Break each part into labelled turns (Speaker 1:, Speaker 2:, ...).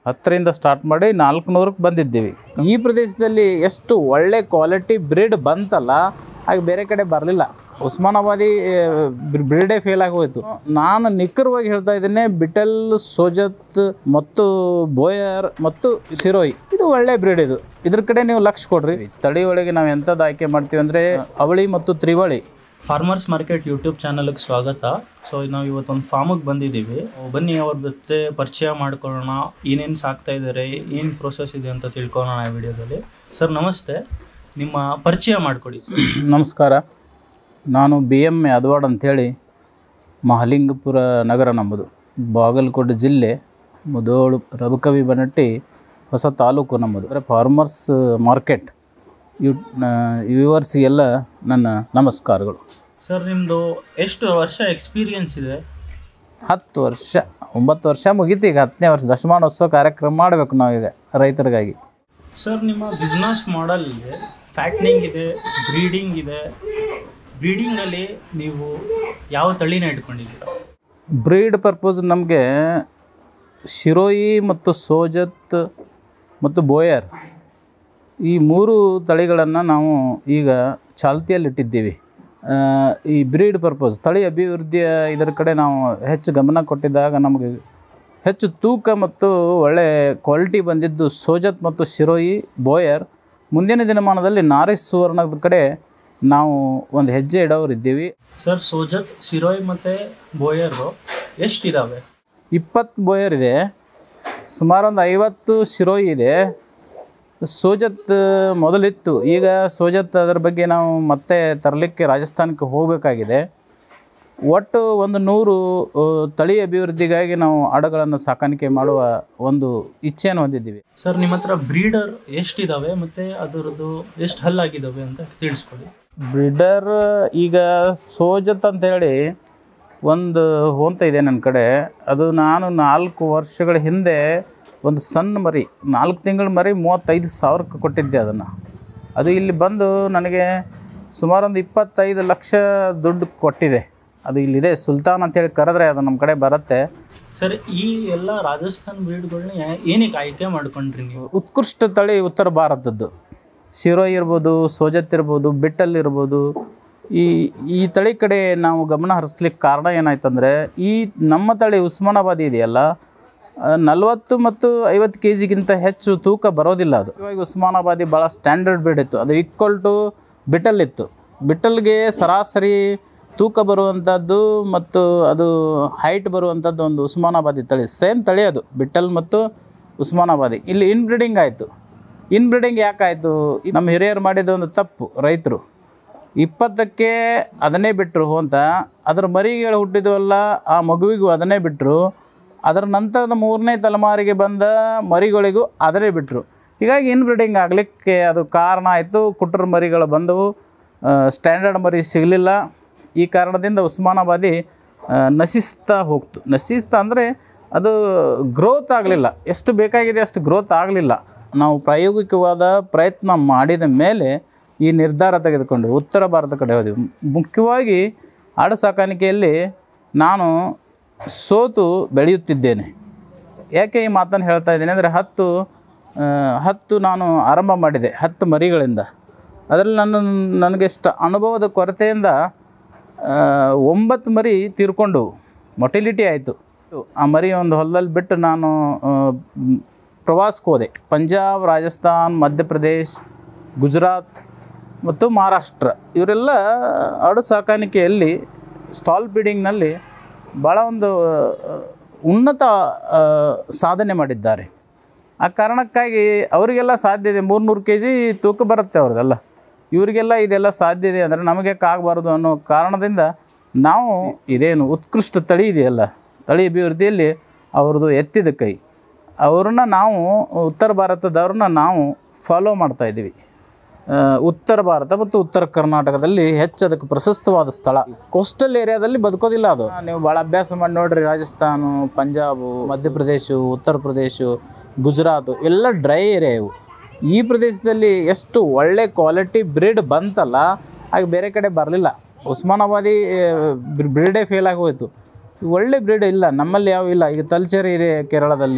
Speaker 1: ಹತ್ತರಿಂದ ಸ್ಟಾರ್ಟ್ ಮಾಡಿ ನಾಲ್ಕುನೂರಕ್ಕೆ ಬಂದಿದ್ದೀವಿ ಈ ಪ್ರದೇಶದಲ್ಲಿ ಎಷ್ಟು ಒಳ್ಳೆ ಕ್ವಾಲಿಟಿ ಬ್ರೀಡ್ ಬಂತಲ್ಲ ಹಾಗೆ ಬೇರೆ ಕಡೆ ಬರಲಿಲ್ಲ ಉಸ್ಮಾನಾಬಾದಿ ಬ್ರೀಡೇ ಫೇಲ್ ಆಗಿ ಹೋಯಿತು ನಾನು ನಿಖರವಾಗಿ ಹೇಳ್ತಾ ಇದ್ದೇನೆ ಬಿಟಲ್ ಸೋಜತ್ ಮತ್ತು ಬೋಯರ್ ಮತ್ತು ಸಿರೋಯ್ ಇದು ಒಳ್ಳೆ ಬ್ರೀಡ್ ಇದು ಇದ್ರ ಕಡೆ ನೀವು ಲಕ್ಷ ಕೊಡ್ರಿ ತಳಿ ಒಳಗೆ ನಾವು ಎಂಥದ್ದು ಆಯ್ಕೆ ಮಾಡ್ತೀವಿ ಅಂದರೆ ಅವಳಿ ಮತ್ತು ತ್ರಿವಳಿ
Speaker 2: ಫಾರ್ಮರ್ಸ್ ಮಾರ್ಕೆಟ್ ಯೂಟ್ಯೂಬ್ ಚಾನಲ್ಗೆ ಸ್ವಾಗತ ಸೊ ನಾವು ಇವತ್ತೊಂದು ಫಾರ್ಮಿಗೆ ಬಂದಿದ್ದೀವಿ ಬನ್ನಿ ಅವ್ರ ಜೊತೆ ಪರಿಚಯ ಮಾಡ್ಕೊಳ್ಳೋಣ ಏನೇನು ಸಾಕ್ತಾ ಇದ್ದಾರೆ ಏನು ಪ್ರೋಸೆಸ್ ಇದೆ ಅಂತ ತಿಳ್ಕೊಳ್ಳೋಣ ಈ ವಿಡಿಯೋದಲ್ಲಿ ಸರ್ ನಮಸ್ತೆ ನಿಮ್ಮ ಪರಿಚಯ ಮಾಡಿಕೊಡಿ
Speaker 1: ನಮಸ್ಕಾರ ನಾನು ಬಿ ಎಮ್ ಯಾದವಾಡ್ ಅಂಥೇಳಿ ಮಹಲಿಂಗಪುರ ನಗರ ನಮ್ಮದು ಬಾಗಲಕೋಟೆ ಜಿಲ್ಲೆ ಮುದೋಳು ರಬಕವಿ ಬನಟ್ಟಿ ಹೊಸ ತಾಲೂಕು ನಮ್ಮದು ಅಂದರೆ ಫಾರ್ಮರ್ಸ್ ಮಾರ್ಕೆಟ್ ಯು ವ್ಯೂವರ್ಸಿಗೆಲ್ಲ ನನ್ನ ನಮಸ್ಕಾರಗಳು
Speaker 2: ಸರ್ ನಿಮ್ಮದು ಎಷ್ಟು ವರ್ಷ ಎಕ್ಸ್ಪೀರಿಯನ್ಸ್ ಇದೆ
Speaker 1: ಹತ್ತು ವರ್ಷ ಒಂಬತ್ತು ವರ್ಷ ಮುಗೀತು ಈಗ ಹತ್ತನೇ ವರ್ಷ ದಶಮಾನೋತ್ಸವ ಕಾರ್ಯಕ್ರಮ ಮಾಡಬೇಕು ನಾವೀಗ ರೈತರಿಗಾಗಿ
Speaker 2: ಸರ್ ನಿಮ್ಮ ಬಿಸ್ನೆಸ್ ಮಾಡಲಲ್ಲಿ ಫ್ಯಾಟ್ನಿಂಗ್ ಇದೆ ಬ್ರೀಡಿಂಗ್ ಇದೆ ಬ್ರೀಡಿಂಗಲ್ಲಿ ನೀವು ಯಾವ ತಳಿನ ಇಟ್ಕೊಂಡಿದ್ದೀರಾ
Speaker 1: ಬ್ರೀಡ್ ಪರ್ಪಸ್ ನಮಗೆ ಶಿರೋಯಿ ಮತ್ತು ಸೋಜತ್ ಮತ್ತು ಬೋಯರ್ ಈ ಮೂರು ತಳಿಗಳನ್ನು ನಾವು ಈಗ ಚಾಲ್ತಿಯಲ್ಲಿಟ್ಟಿದ್ದೀವಿ ಆ, ಈ ಬ್ರೀಡ್ ಪರ್ಪಸ್ ತಳಿ ಅಭಿವೃದ್ಧಿಯ ಇದರ ಕಡೆ ನಾವು ಹೆಚ್ಚು ಗಮನ ಕೊಟ್ಟಿದ್ದಾಗ ನಮಗೆ ಹೆಚ್ಚು ತೂಕ ಮತ್ತು ಒಳ್ಳೆ ಕ್ವಾಲಿಟಿ ಬಂದಿದ್ದು ಸೋಜತ್ ಮತ್ತು ಶಿರೋಯಿ ಬೋಯರ್ ಮುಂದಿನ ದಿನಮಾನದಲ್ಲಿ ನಾರಿಸ್ ಸುವರ್ಣದ ಕಡೆ ನಾವು ಒಂದು ಹೆಜ್ಜೆ ಇಡೋರಿದ್ದೀವಿ
Speaker 2: ಸರ್ ಸೋಜತ್ ಸಿರೋಯ್ ಮತ್ತು ಬೋಯರು ಎಷ್ಟಿದ್ದಾವೆ
Speaker 1: ಇಪ್ಪತ್ತು ಬೋಯರ್ ಇದೆ ಸುಮಾರು ಒಂದು ಐವತ್ತು ಶಿರೋಯಿ ಇದೆ ಸೋಜತ್ ಮೊದಲಿತ್ತು ಈಗ ಸೋಜತ್ ಅದರ ಬಗ್ಗೆ ನಾವು ಮತ್ತೆ ತರಲಿಕ್ಕೆ ರಾಜಸ್ಥಾನಕ್ಕೆ ಹೋಗಬೇಕಾಗಿದೆ ಒಟ್ಟು ಒಂದು ನೂರು ಆ, ತಳಿ ಅಭಿವೃದ್ಧಿಗಾಗಿ ನಾವು ಆಡುಗಳನ್ನು ಸಾಕಾಣಿಕೆ ಮಾಡುವ ಒಂದು ಇಚ್ಛೆಯನ್ನು ಹೊಂದಿದ್ದೀವಿ
Speaker 2: ಸರ್ ನಿಮ್ಮ ಹತ್ರ ಬ್ರೀಡರ್ ಎಷ್ಟಿದಾವೆ ಮತ್ತು ಅದರದ್ದು ಎಷ್ಟು ಹಲ್ಲಾಗಿದ್ದಾವೆ ಅಂತ ತಿಳಿಸ್ಕೊಡಿ
Speaker 1: ಬ್ರಿಡರ್ ಈಗ ಸೋಜತ್ ಅಂತ ಹೇಳಿ ಒಂದು ಹೋಂತ ಇದೆ ನನ್ನ ಕಡೆ ಅದು ನಾನು ನಾಲ್ಕು ವರ್ಷಗಳ ಹಿಂದೆ ಒಂದು ಸಣ್ಣ ಮರಿ ನಾಲ್ಕು ತಿಂಗಳ ಮರಿ ಮೂವತ್ತೈದು ಸಾವಿರಕ್ಕೆ ಕೊಟ್ಟಿದ್ದೆ ಅದನ್ನು ಅದು ಇಲ್ಲಿ ಬಂದು ನನಗೆ ಸುಮಾರು ಒಂದು ಇಪ್ಪತ್ತೈದು ಲಕ್ಷ ದುಡ್ಡು ಕೊಟ್ಟಿದೆ ಅದು ಇಲ್ಲಿದೆ ಸುಲ್ತಾನ್ ಅಂತೇಳಿ ಕರೆದ್ರೆ ಅದು ನಮ್ಮ ಕಡೆ ಬರುತ್ತೆ
Speaker 2: ಸರ್ ಈ ಎಲ್ಲ ರಾಜಸ್ಥಾನ್ ಬ್ರೀಡ್ಗಳನ್ನ ಏನಕ್ಕೆ ಆಯ್ಕೆ ಮಾಡ್ಕೊಂಡ್ರಿ ನೀವು
Speaker 1: ಉತ್ಕೃಷ್ಟ ತಳಿ ಉತ್ತರ ಭಾರತದ್ದು ಶಿರೋಯಿ ಇರ್ಬೋದು ಸೋಜತ್ ಇರ್ಬೋದು ಬಿಟ್ಟಲ್ ಇರ್ಬೋದು ಈ ಈ ತಳಿ ಕಡೆ ನಾವು ಗಮನ ಹರಿಸ್ಲಿಕ್ಕೆ ಕಾರಣ ಏನಾಯ್ತಂದರೆ ಈ ನಮ್ಮ ತಳಿ ಉಸ್ಮಾನಾಬಾದಿ ಇದೆಯಲ್ಲ ನಲವತ್ತು ಮತ್ತು ಐವತ್ತು ಕೆ ಜಿಗಿಂತ ಹೆಚ್ಚು ತೂಕ ಬರೋದಿಲ್ಲ ಅದು ಇವಾಗ ಉಸ್ಮಾನಾಬಾದಿ ಭಾಳ ಸ್ಟ್ಯಾಂಡರ್ಡ್ ಬ್ರೀಡ್ ಇತ್ತು ಅದು ಈಕ್ವಲ್ ಟು ಬಿಟ್ಟಲ್ ಇತ್ತು ಬಿಟ್ಟಲ್ಗೆ ಸರಾಸರಿ ತೂಕ ಬರುವಂಥದ್ದು ಮತ್ತು ಅದು ಹೈಟ್ ಬರುವಂಥದ್ದು ಒಂದು ಉಸ್ಮಾನಾಬಾದಿ ತಳಿ ಸೇಮ್ ತಳಿ ಅದು ಬಿಟ್ಟಲ್ ಮತ್ತು ಉಸ್ಮಾನಾಬಾದಿ ಇಲ್ಲಿ ಇನ್ಬ್ರೀಡಿಂಗ್ ಆಯಿತು ಇನ್ಬ್ರೀಡಿಂಗ್ ಯಾಕಾಯಿತು ನಮ್ಮ ಹಿರಿಯರು ಮಾಡಿದ ಒಂದು ತಪ್ಪು ರೈತರು ಇಪ್ಪತ್ತಕ್ಕೆ ಅದನ್ನೇ ಬಿಟ್ಟರು ಅಂತ ಅದರ ಮರಿಗಳು ಹುಟ್ಟಿದವಲ್ಲ ಆ ಮಗುವಿಗೂ ಅದನ್ನೇ ಬಿಟ್ಟರು ಅದರ ನಂತರದ ಮೂರನೇ ತಲೆಮಾರಿಗೆ ಬಂದ ಮರಿಗಳಿಗೂ ಅದನ್ನೇ ಬಿಟ್ಟರು ಹೀಗಾಗಿ ಇನ್ಬ್ರೀಡಿಂಗ್ ಆಗಲಿಕ್ಕೆ ಅದು ಕಾರಣ ಆಯಿತು ಕುಟ್ರ ಮರಿಗಳು ಬಂದವು ಸ್ಟ್ಯಾಂಡರ್ಡ್ ಮರಿ ಸಿಗಲಿಲ್ಲ ಈ ಕಾರಣದಿಂದ ಉಸ್ಮಾನಾಬಾದಿ ಆ, ನಶಿಸ್ತಾ ಹೋಗ್ತು ನಶಿಸ್ತಾ ಅಂದರೆ ಅದು ಗ್ರೋತ್ ಆಗಲಿಲ್ಲ ಎಷ್ಟು ಬೇಕಾಗಿದೆ ಅಷ್ಟು ಗ್ರೋತ್ ಆಗಲಿಲ್ಲ ನಾವು ಪ್ರಾಯೋಗಿಕವಾದ ಪ್ರಯತ್ನ ಮಾಡಿದ ಮೇಲೆ ಈ ನಿರ್ಧಾರ ತೆಗೆದುಕೊಂಡು ಉತ್ತರ ಭಾರತ ಕಡೆ ಹೋದೆವು ಮುಖ್ಯವಾಗಿ ಆಡು ಸಾಕಾಣಿಕೆಯಲ್ಲಿ ನಾನು ಸೋತು ಬೆಳೆಯುತ್ತಿದ್ದೇನೆ ಯಾಕೆ ಈ ಮಾತನ್ನು ಹೇಳ್ತಾ ಇದ್ದೀನಿ ಅಂದರೆ ಹತ್ತು ಆ, ಹತ್ತು ನಾನು ಆರಂಭ ಮಾಡಿದೆ ಹತ್ತು ಮರಿಗಳಿಂದ ಅದರಲ್ಲಿ ನನ್ನ ನನಗೆಷ್ಟು ಅನುಭವದ ಕೊರತೆಯಿಂದ ಆ, ಒಂಬತ್ತು ಮರಿ ತೀರ್ಕೊಂಡು ಮೊಟಿಲಿಟಿ ಆಯಿತು ಆ ಮರಿ ಒಂದು ಹೊಲದಲ್ಲಿ ಬಿಟ್ಟು ನಾನು ಆ, ಮ್, ಪ್ರವಾಸಕ್ಕೆ ಹೋದೆ ಪಂಜಾಬ್ ರಾಜಸ್ಥಾನ್ ಮಧ್ಯಪ್ರದೇಶ್ ಗುಜರಾತ್ ಮತ್ತು ಮಹಾರಾಷ್ಟ್ರ ಇವರೆಲ್ಲ ಆಡು ಸಾಕಾಣಿಕೆಯಲ್ಲಿ ಸ್ಟಾಲ್ ಬೀಡಿಂಗ್ನಲ್ಲಿ ಭಾಳ ಒಂದು ಆ, ಉನ್ನತ ಆ, ಸಾಧನೆ ಮಾಡಿದ್ದಾರೆ ಆ ಕಾರಣಕ್ಕಾಗಿ ಅವರಿಗೆಲ್ಲ ಸಾಧ್ಯ ಇದೆ ಮೂರ್ನೂರು ಕೆ ಜಿ ತೂಕ ಬರುತ್ತೆ ಅವ್ರದ್ದೆಲ್ಲ ಇವರಿಗೆಲ್ಲ ಇದೆಲ್ಲ ಸಾಧ್ಯ ಇದೆ ಅಂದರೆ ನಮಗೆ ಆಗಬಾರ್ದು ಅನ್ನೋ ಕಾರಣದಿಂದ ನಾವು ಇದೇನು ಉತ್ಕೃಷ್ಟ ತಳಿ ಇದೆಯಲ್ಲ ತಳಿ ಅಭಿವೃದ್ಧಿಯಲ್ಲಿ ಅವ್ರದ್ದು ಎತ್ತಿದ ಕೈ ಅವ್ರನ್ನ ನಾವು ಉತ್ತರ ಭಾರತದವ್ರನ್ನ ನಾವು ಫಾಲೋ ಮಾಡ್ತಾ ಇದ್ದೀವಿ ಆ, ಉತ್ತರ ಭಾರತ ಮತ್ತು ಉತ್ತರ ಕರ್ನಾಟಕದಲ್ಲಿ ಹೆಚ್ಚು ಅದಕ್ಕೆ ಪ್ರಶಸ್ತವಾದ ಸ್ಥಳ ಕೋಸ್ಟಲ್ ಏರಿಯಾದಲ್ಲಿ ಬದುಕೋದಿಲ್ಲ ಅದು ನೀವು ಭಾಳ ಅಭ್ಯಾಸ ಮಾಡಿ ನೋಡ್ರಿ ರಾಜಸ್ಥಾನ ಪಂಜಾಬು ಮಧ್ಯಪ್ರದೇಶ ಉತ್ತರ ಪ್ರದೇಶ ಗುಜರಾತ್ ಎಲ್ಲ ಡ್ರೈ ಏರಿಯಾ ಇವು ಈ ಪ್ರದೇಶದಲ್ಲಿ ಎಷ್ಟು ಒಳ್ಳೆ ಕ್ವಾಲಿಟಿ ಬ್ರೀಡ್ ಬಂತಲ್ಲ ಹಾಗೆ ಬೇರೆ ಕಡೆ ಬರಲಿಲ್ಲ ಉಸ್ಮಾನಾಬಾದಿ ಬ್ರೀಡೇ ಫೇಲ್ ಆಗಿ ಹೋಯಿತು ಒಳ್ಳೆ ಬ್ರೀಡ್ ಇಲ್ಲ ನಮ್ಮಲ್ಲಿ ಯಾವ ಇಲ್ಲ ಈಗ ತಲ್ಚೇರಿ ಇದೆ ಕೇರಳದಲ್ಲಿ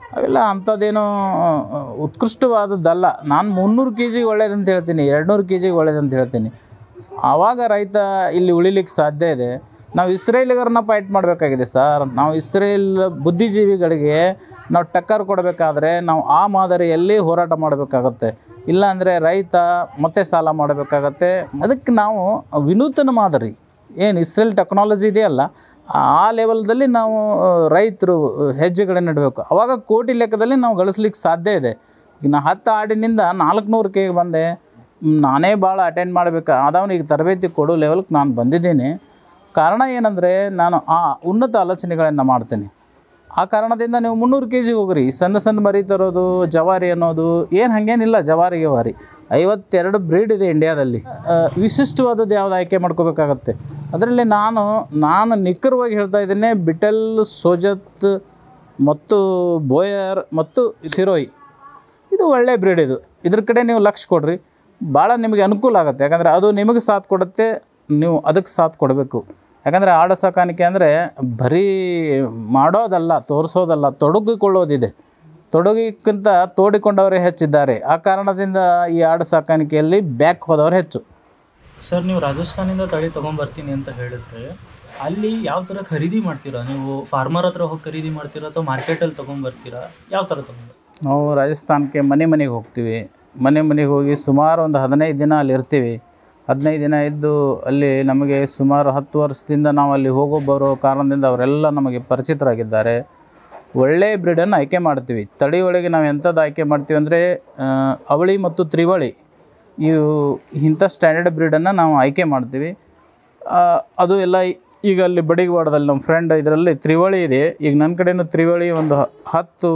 Speaker 1: ಅವೆಲ್ಲ ಅಂಥದ್ದೇನೋ ಉತ್ಕೃಷ್ಟವಾದದ್ದಲ್ಲ ನಾನು ಮುನ್ನೂರು ಕೆ ಜಿಗೆ ಒಳ್ಳೇದಂತ ಹೇಳ್ತೀನಿ ಎರಡುನೂರು ಕೆ ಜಿಗೆ ಒಳ್ಳೇದಂತ ಹೇಳ್ತೀನಿ ಆವಾಗ ರೈತ ಇಲ್ಲಿ ಉಳಿಲಿಕ್ಕೆ ಸಾಧ್ಯ ಇದೆ ನಾವು ಇಸ್ರೇಲಿಗರನ್ನ ಫೈಟ್ ಮಾಡಬೇಕಾಗಿದೆ ಸರ್ ನಾವು ಇಸ್ರೇಲ್ ಬುದ್ಧಿಜೀವಿಗಳಿಗೆ ನಾವು ಟಕ್ಕರ್ ಕೊಡಬೇಕಾದ್ರೆ ನಾವು ಆ ಮಾದರಿಯಲ್ಲಿ ಹೋರಾಟ ಮಾಡಬೇಕಾಗತ್ತೆ ಇಲ್ಲಾಂದರೆ ರೈತ ಮತ್ತೆ ಸಾಲ ಮಾಡಬೇಕಾಗತ್ತೆ ಅದಕ್ಕೆ ನಾವು ವಿನೂತನ ಮಾದರಿ ಏನು ಇಸ್ರೇಲ್ ಟೆಕ್ನಾಲಜಿ ಇದೆಯಲ್ಲ ಆ ಲೆವೆಲ್ದಲ್ಲಿ ನಾವು ರೈತರು ಹೆಜ್ಜೆಗಳನ್ನು ಇಡಬೇಕು ಅವಾಗ ಕೋಟಿ ಲೆಕ್ಕದಲ್ಲಿ ನಾವು ಗಳಿಸ್ಲಿಕ್ಕೆ ಸಾಧ್ಯ ಇದೆ ಈಗ ನಾ ಹತ್ತು ಹಾಡಿನಿಂದ ನಾಲ್ಕುನೂರು ಕೆಗೆ ಬಂದೆ ಮ್, ನಾನೇ ಭಾಳ ಅಟೆಂಡ್ ಮಾಡಬೇಕು ಆದವನಿಗೆ ತರಬೇತಿ ಕೊಡೋ ಲೆವೆಲ್ಗೆ ನಾನು ಬಂದಿದ್ದೀನಿ ಕಾರಣ ಏನಂದರೆ ನಾನು ಆ ಉನ್ನತ ಆಲೋಚನೆಗಳನ್ನು ಮಾಡ್ತೀನಿ ಆ ಕಾರಣದಿಂದ ನೀವು ಮುನ್ನೂರು ಕೆ ಜಿಗೆ ಹೋಗ್ರಿ ಸಣ್ಣ ಸಣ್ಣ ಮರಿ ತರೋದು ಜವಾರಿ ಅನ್ನೋದು ಏನು ಹಾಗೇನಿಲ್ಲ ಜವಾರಿಗೆ ವಾರಿ ಐವತ್ತೆರಡು ಬ್ರೀಡ್ ಇದೆ ಇಂಡಿಯಾದಲ್ಲಿ ಆ, ವಿಶಿಷ್ಟವಾದದ್ದು ಯಾವ್ದು ಆಯ್ಕೆ ಮಾಡ್ಕೋಬೇಕಾಗತ್ತೆ ಅದರಲ್ಲಿ ನಾನು ನಾನು ನಿಖರವಾಗಿ ಹೇಳ್ತಾ ಇದ್ದೇನೆ ಬಿಟಲ್ ಸೋಜತ್ ಮತ್ತು ಬೋಯರ್ ಮತ್ತು ಸಿರೋಯಿ ಇದು ಒಳ್ಳೆ ಬ್ರೀಡ್ ಇದು ಇದ್ರ ಕಡೆ ನೀವು ಲಕ್ಷ ಕೊಡ್ರಿ ಭಾಳ ನಿಮಗೆ ಅನುಕೂಲ ಆಗುತ್ತೆ ಯಾಕಂದರೆ ಅದು ನಿಮಗೆ ಸಾಥ್ ಕೊಡುತ್ತೆ ನೀವು ಅದಕ್ಕೆ ಸಾಥ್ ಕೊಡಬೇಕು ಯಾಕಂದರೆ ಆಡ ಸಾಕಾಣಿಕೆ ಅಂದರೆ ಬರೀ ಮಾಡೋದಲ್ಲ ತೋರಿಸೋದಲ್ಲ ತೊಡಗಿಕೊಳ್ಳೋದಿದೆ ತೊಡಗಿಕ್ಕಿಂತ ತೋಡಿಕೊಂಡವರೇ ಹೆಚ್ಚಿದ್ದಾರೆ ಆ ಕಾರಣದಿಂದ ಈ ಆಡು ಸಾಕಾಣಿಕೆಯಲ್ಲಿ ಬ್ಯಾಕ್ ಹೋದವರು ಹೆಚ್ಚು
Speaker 2: ಸರ್ ನೀವು ರಾಜಸ್ಥಾನಿಂದ ತಳಿ ತೊಗೊಂಬರ್ತೀನಿ ಅಂತ ಹೇಳಿದ್ರೆ ಅಲ್ಲಿ ಯಾವ ಥರ ಖರೀದಿ ಮಾಡ್ತೀರಾ ನೀವು ಫಾರ್ಮರ್ ಹತ್ರ ಹೋಗಿ ಖರೀದಿ ಮಾಡ್ತೀರಾ ಅಥವಾ ಮಾರ್ಕೆಟಲ್ಲಿ ತೊಗೊಂಬರ್ತೀರಾ ಯಾವ ಥರ ತೊಗೊಂಬರ್ತೀರಾ
Speaker 1: ನಾವು ರಾಜಸ್ಥಾನಕ್ಕೆ ಮನೆ ಮನೆಗೆ ಹೋಗ್ತೀವಿ ಮನೆ ಮನೆಗೆ ಹೋಗಿ ಸುಮಾರು ಒಂದು ಹದಿನೈದು ದಿನ ಅಲ್ಲಿ ಇರ್ತೀವಿ ಹದಿನೈದು ದಿನ ಇದ್ದು ಅಲ್ಲಿ ನಮಗೆ ಸುಮಾರು ಹತ್ತು ವರ್ಷದಿಂದ ನಾವು ಅಲ್ಲಿ ಹೋಗೋ ಬರೋ ಕಾರಣದಿಂದ ಅವರೆಲ್ಲ ನಮಗೆ ಪರಿಚಿತರಾಗಿದ್ದಾರೆ ಒಳ್ಳೆಯ ಬ್ರೀಡನ್ನು ಆಯ್ಕೆ ಮಾಡ್ತೀವಿ ತಳಿ ಒಳಗೆ ನಾವು ಎಂಥದ್ದು ಆಯ್ಕೆ ಮಾಡ್ತೀವಿ ಅಂದರೆ ಅವಳಿ ಮತ್ತು ತ್ರಿವಳಿ ಇವು ಇಂಥ ಸ್ಟ್ಯಾಂಡರ್ಡ್ ಬ್ರೀಡನ್ನು ನಾವು ಆಯ್ಕೆ ಮಾಡ್ತೀವಿ ಆ, ಅದು ಎಲ್ಲ ಈಗ ಅಲ್ಲಿ ಬಡಿಗವಾಡದಲ್ಲಿ ನಮ್ಮ ಫ್ರೆಂಡ್ ಇದರಲ್ಲಿ ತ್ರಿವಳಿ ಇದೆ ಈಗ ನನ್ನ ಕಡೆನೂ ತ್ರಿವಳಿ ಒಂದು ಹ- ಹತ್ತು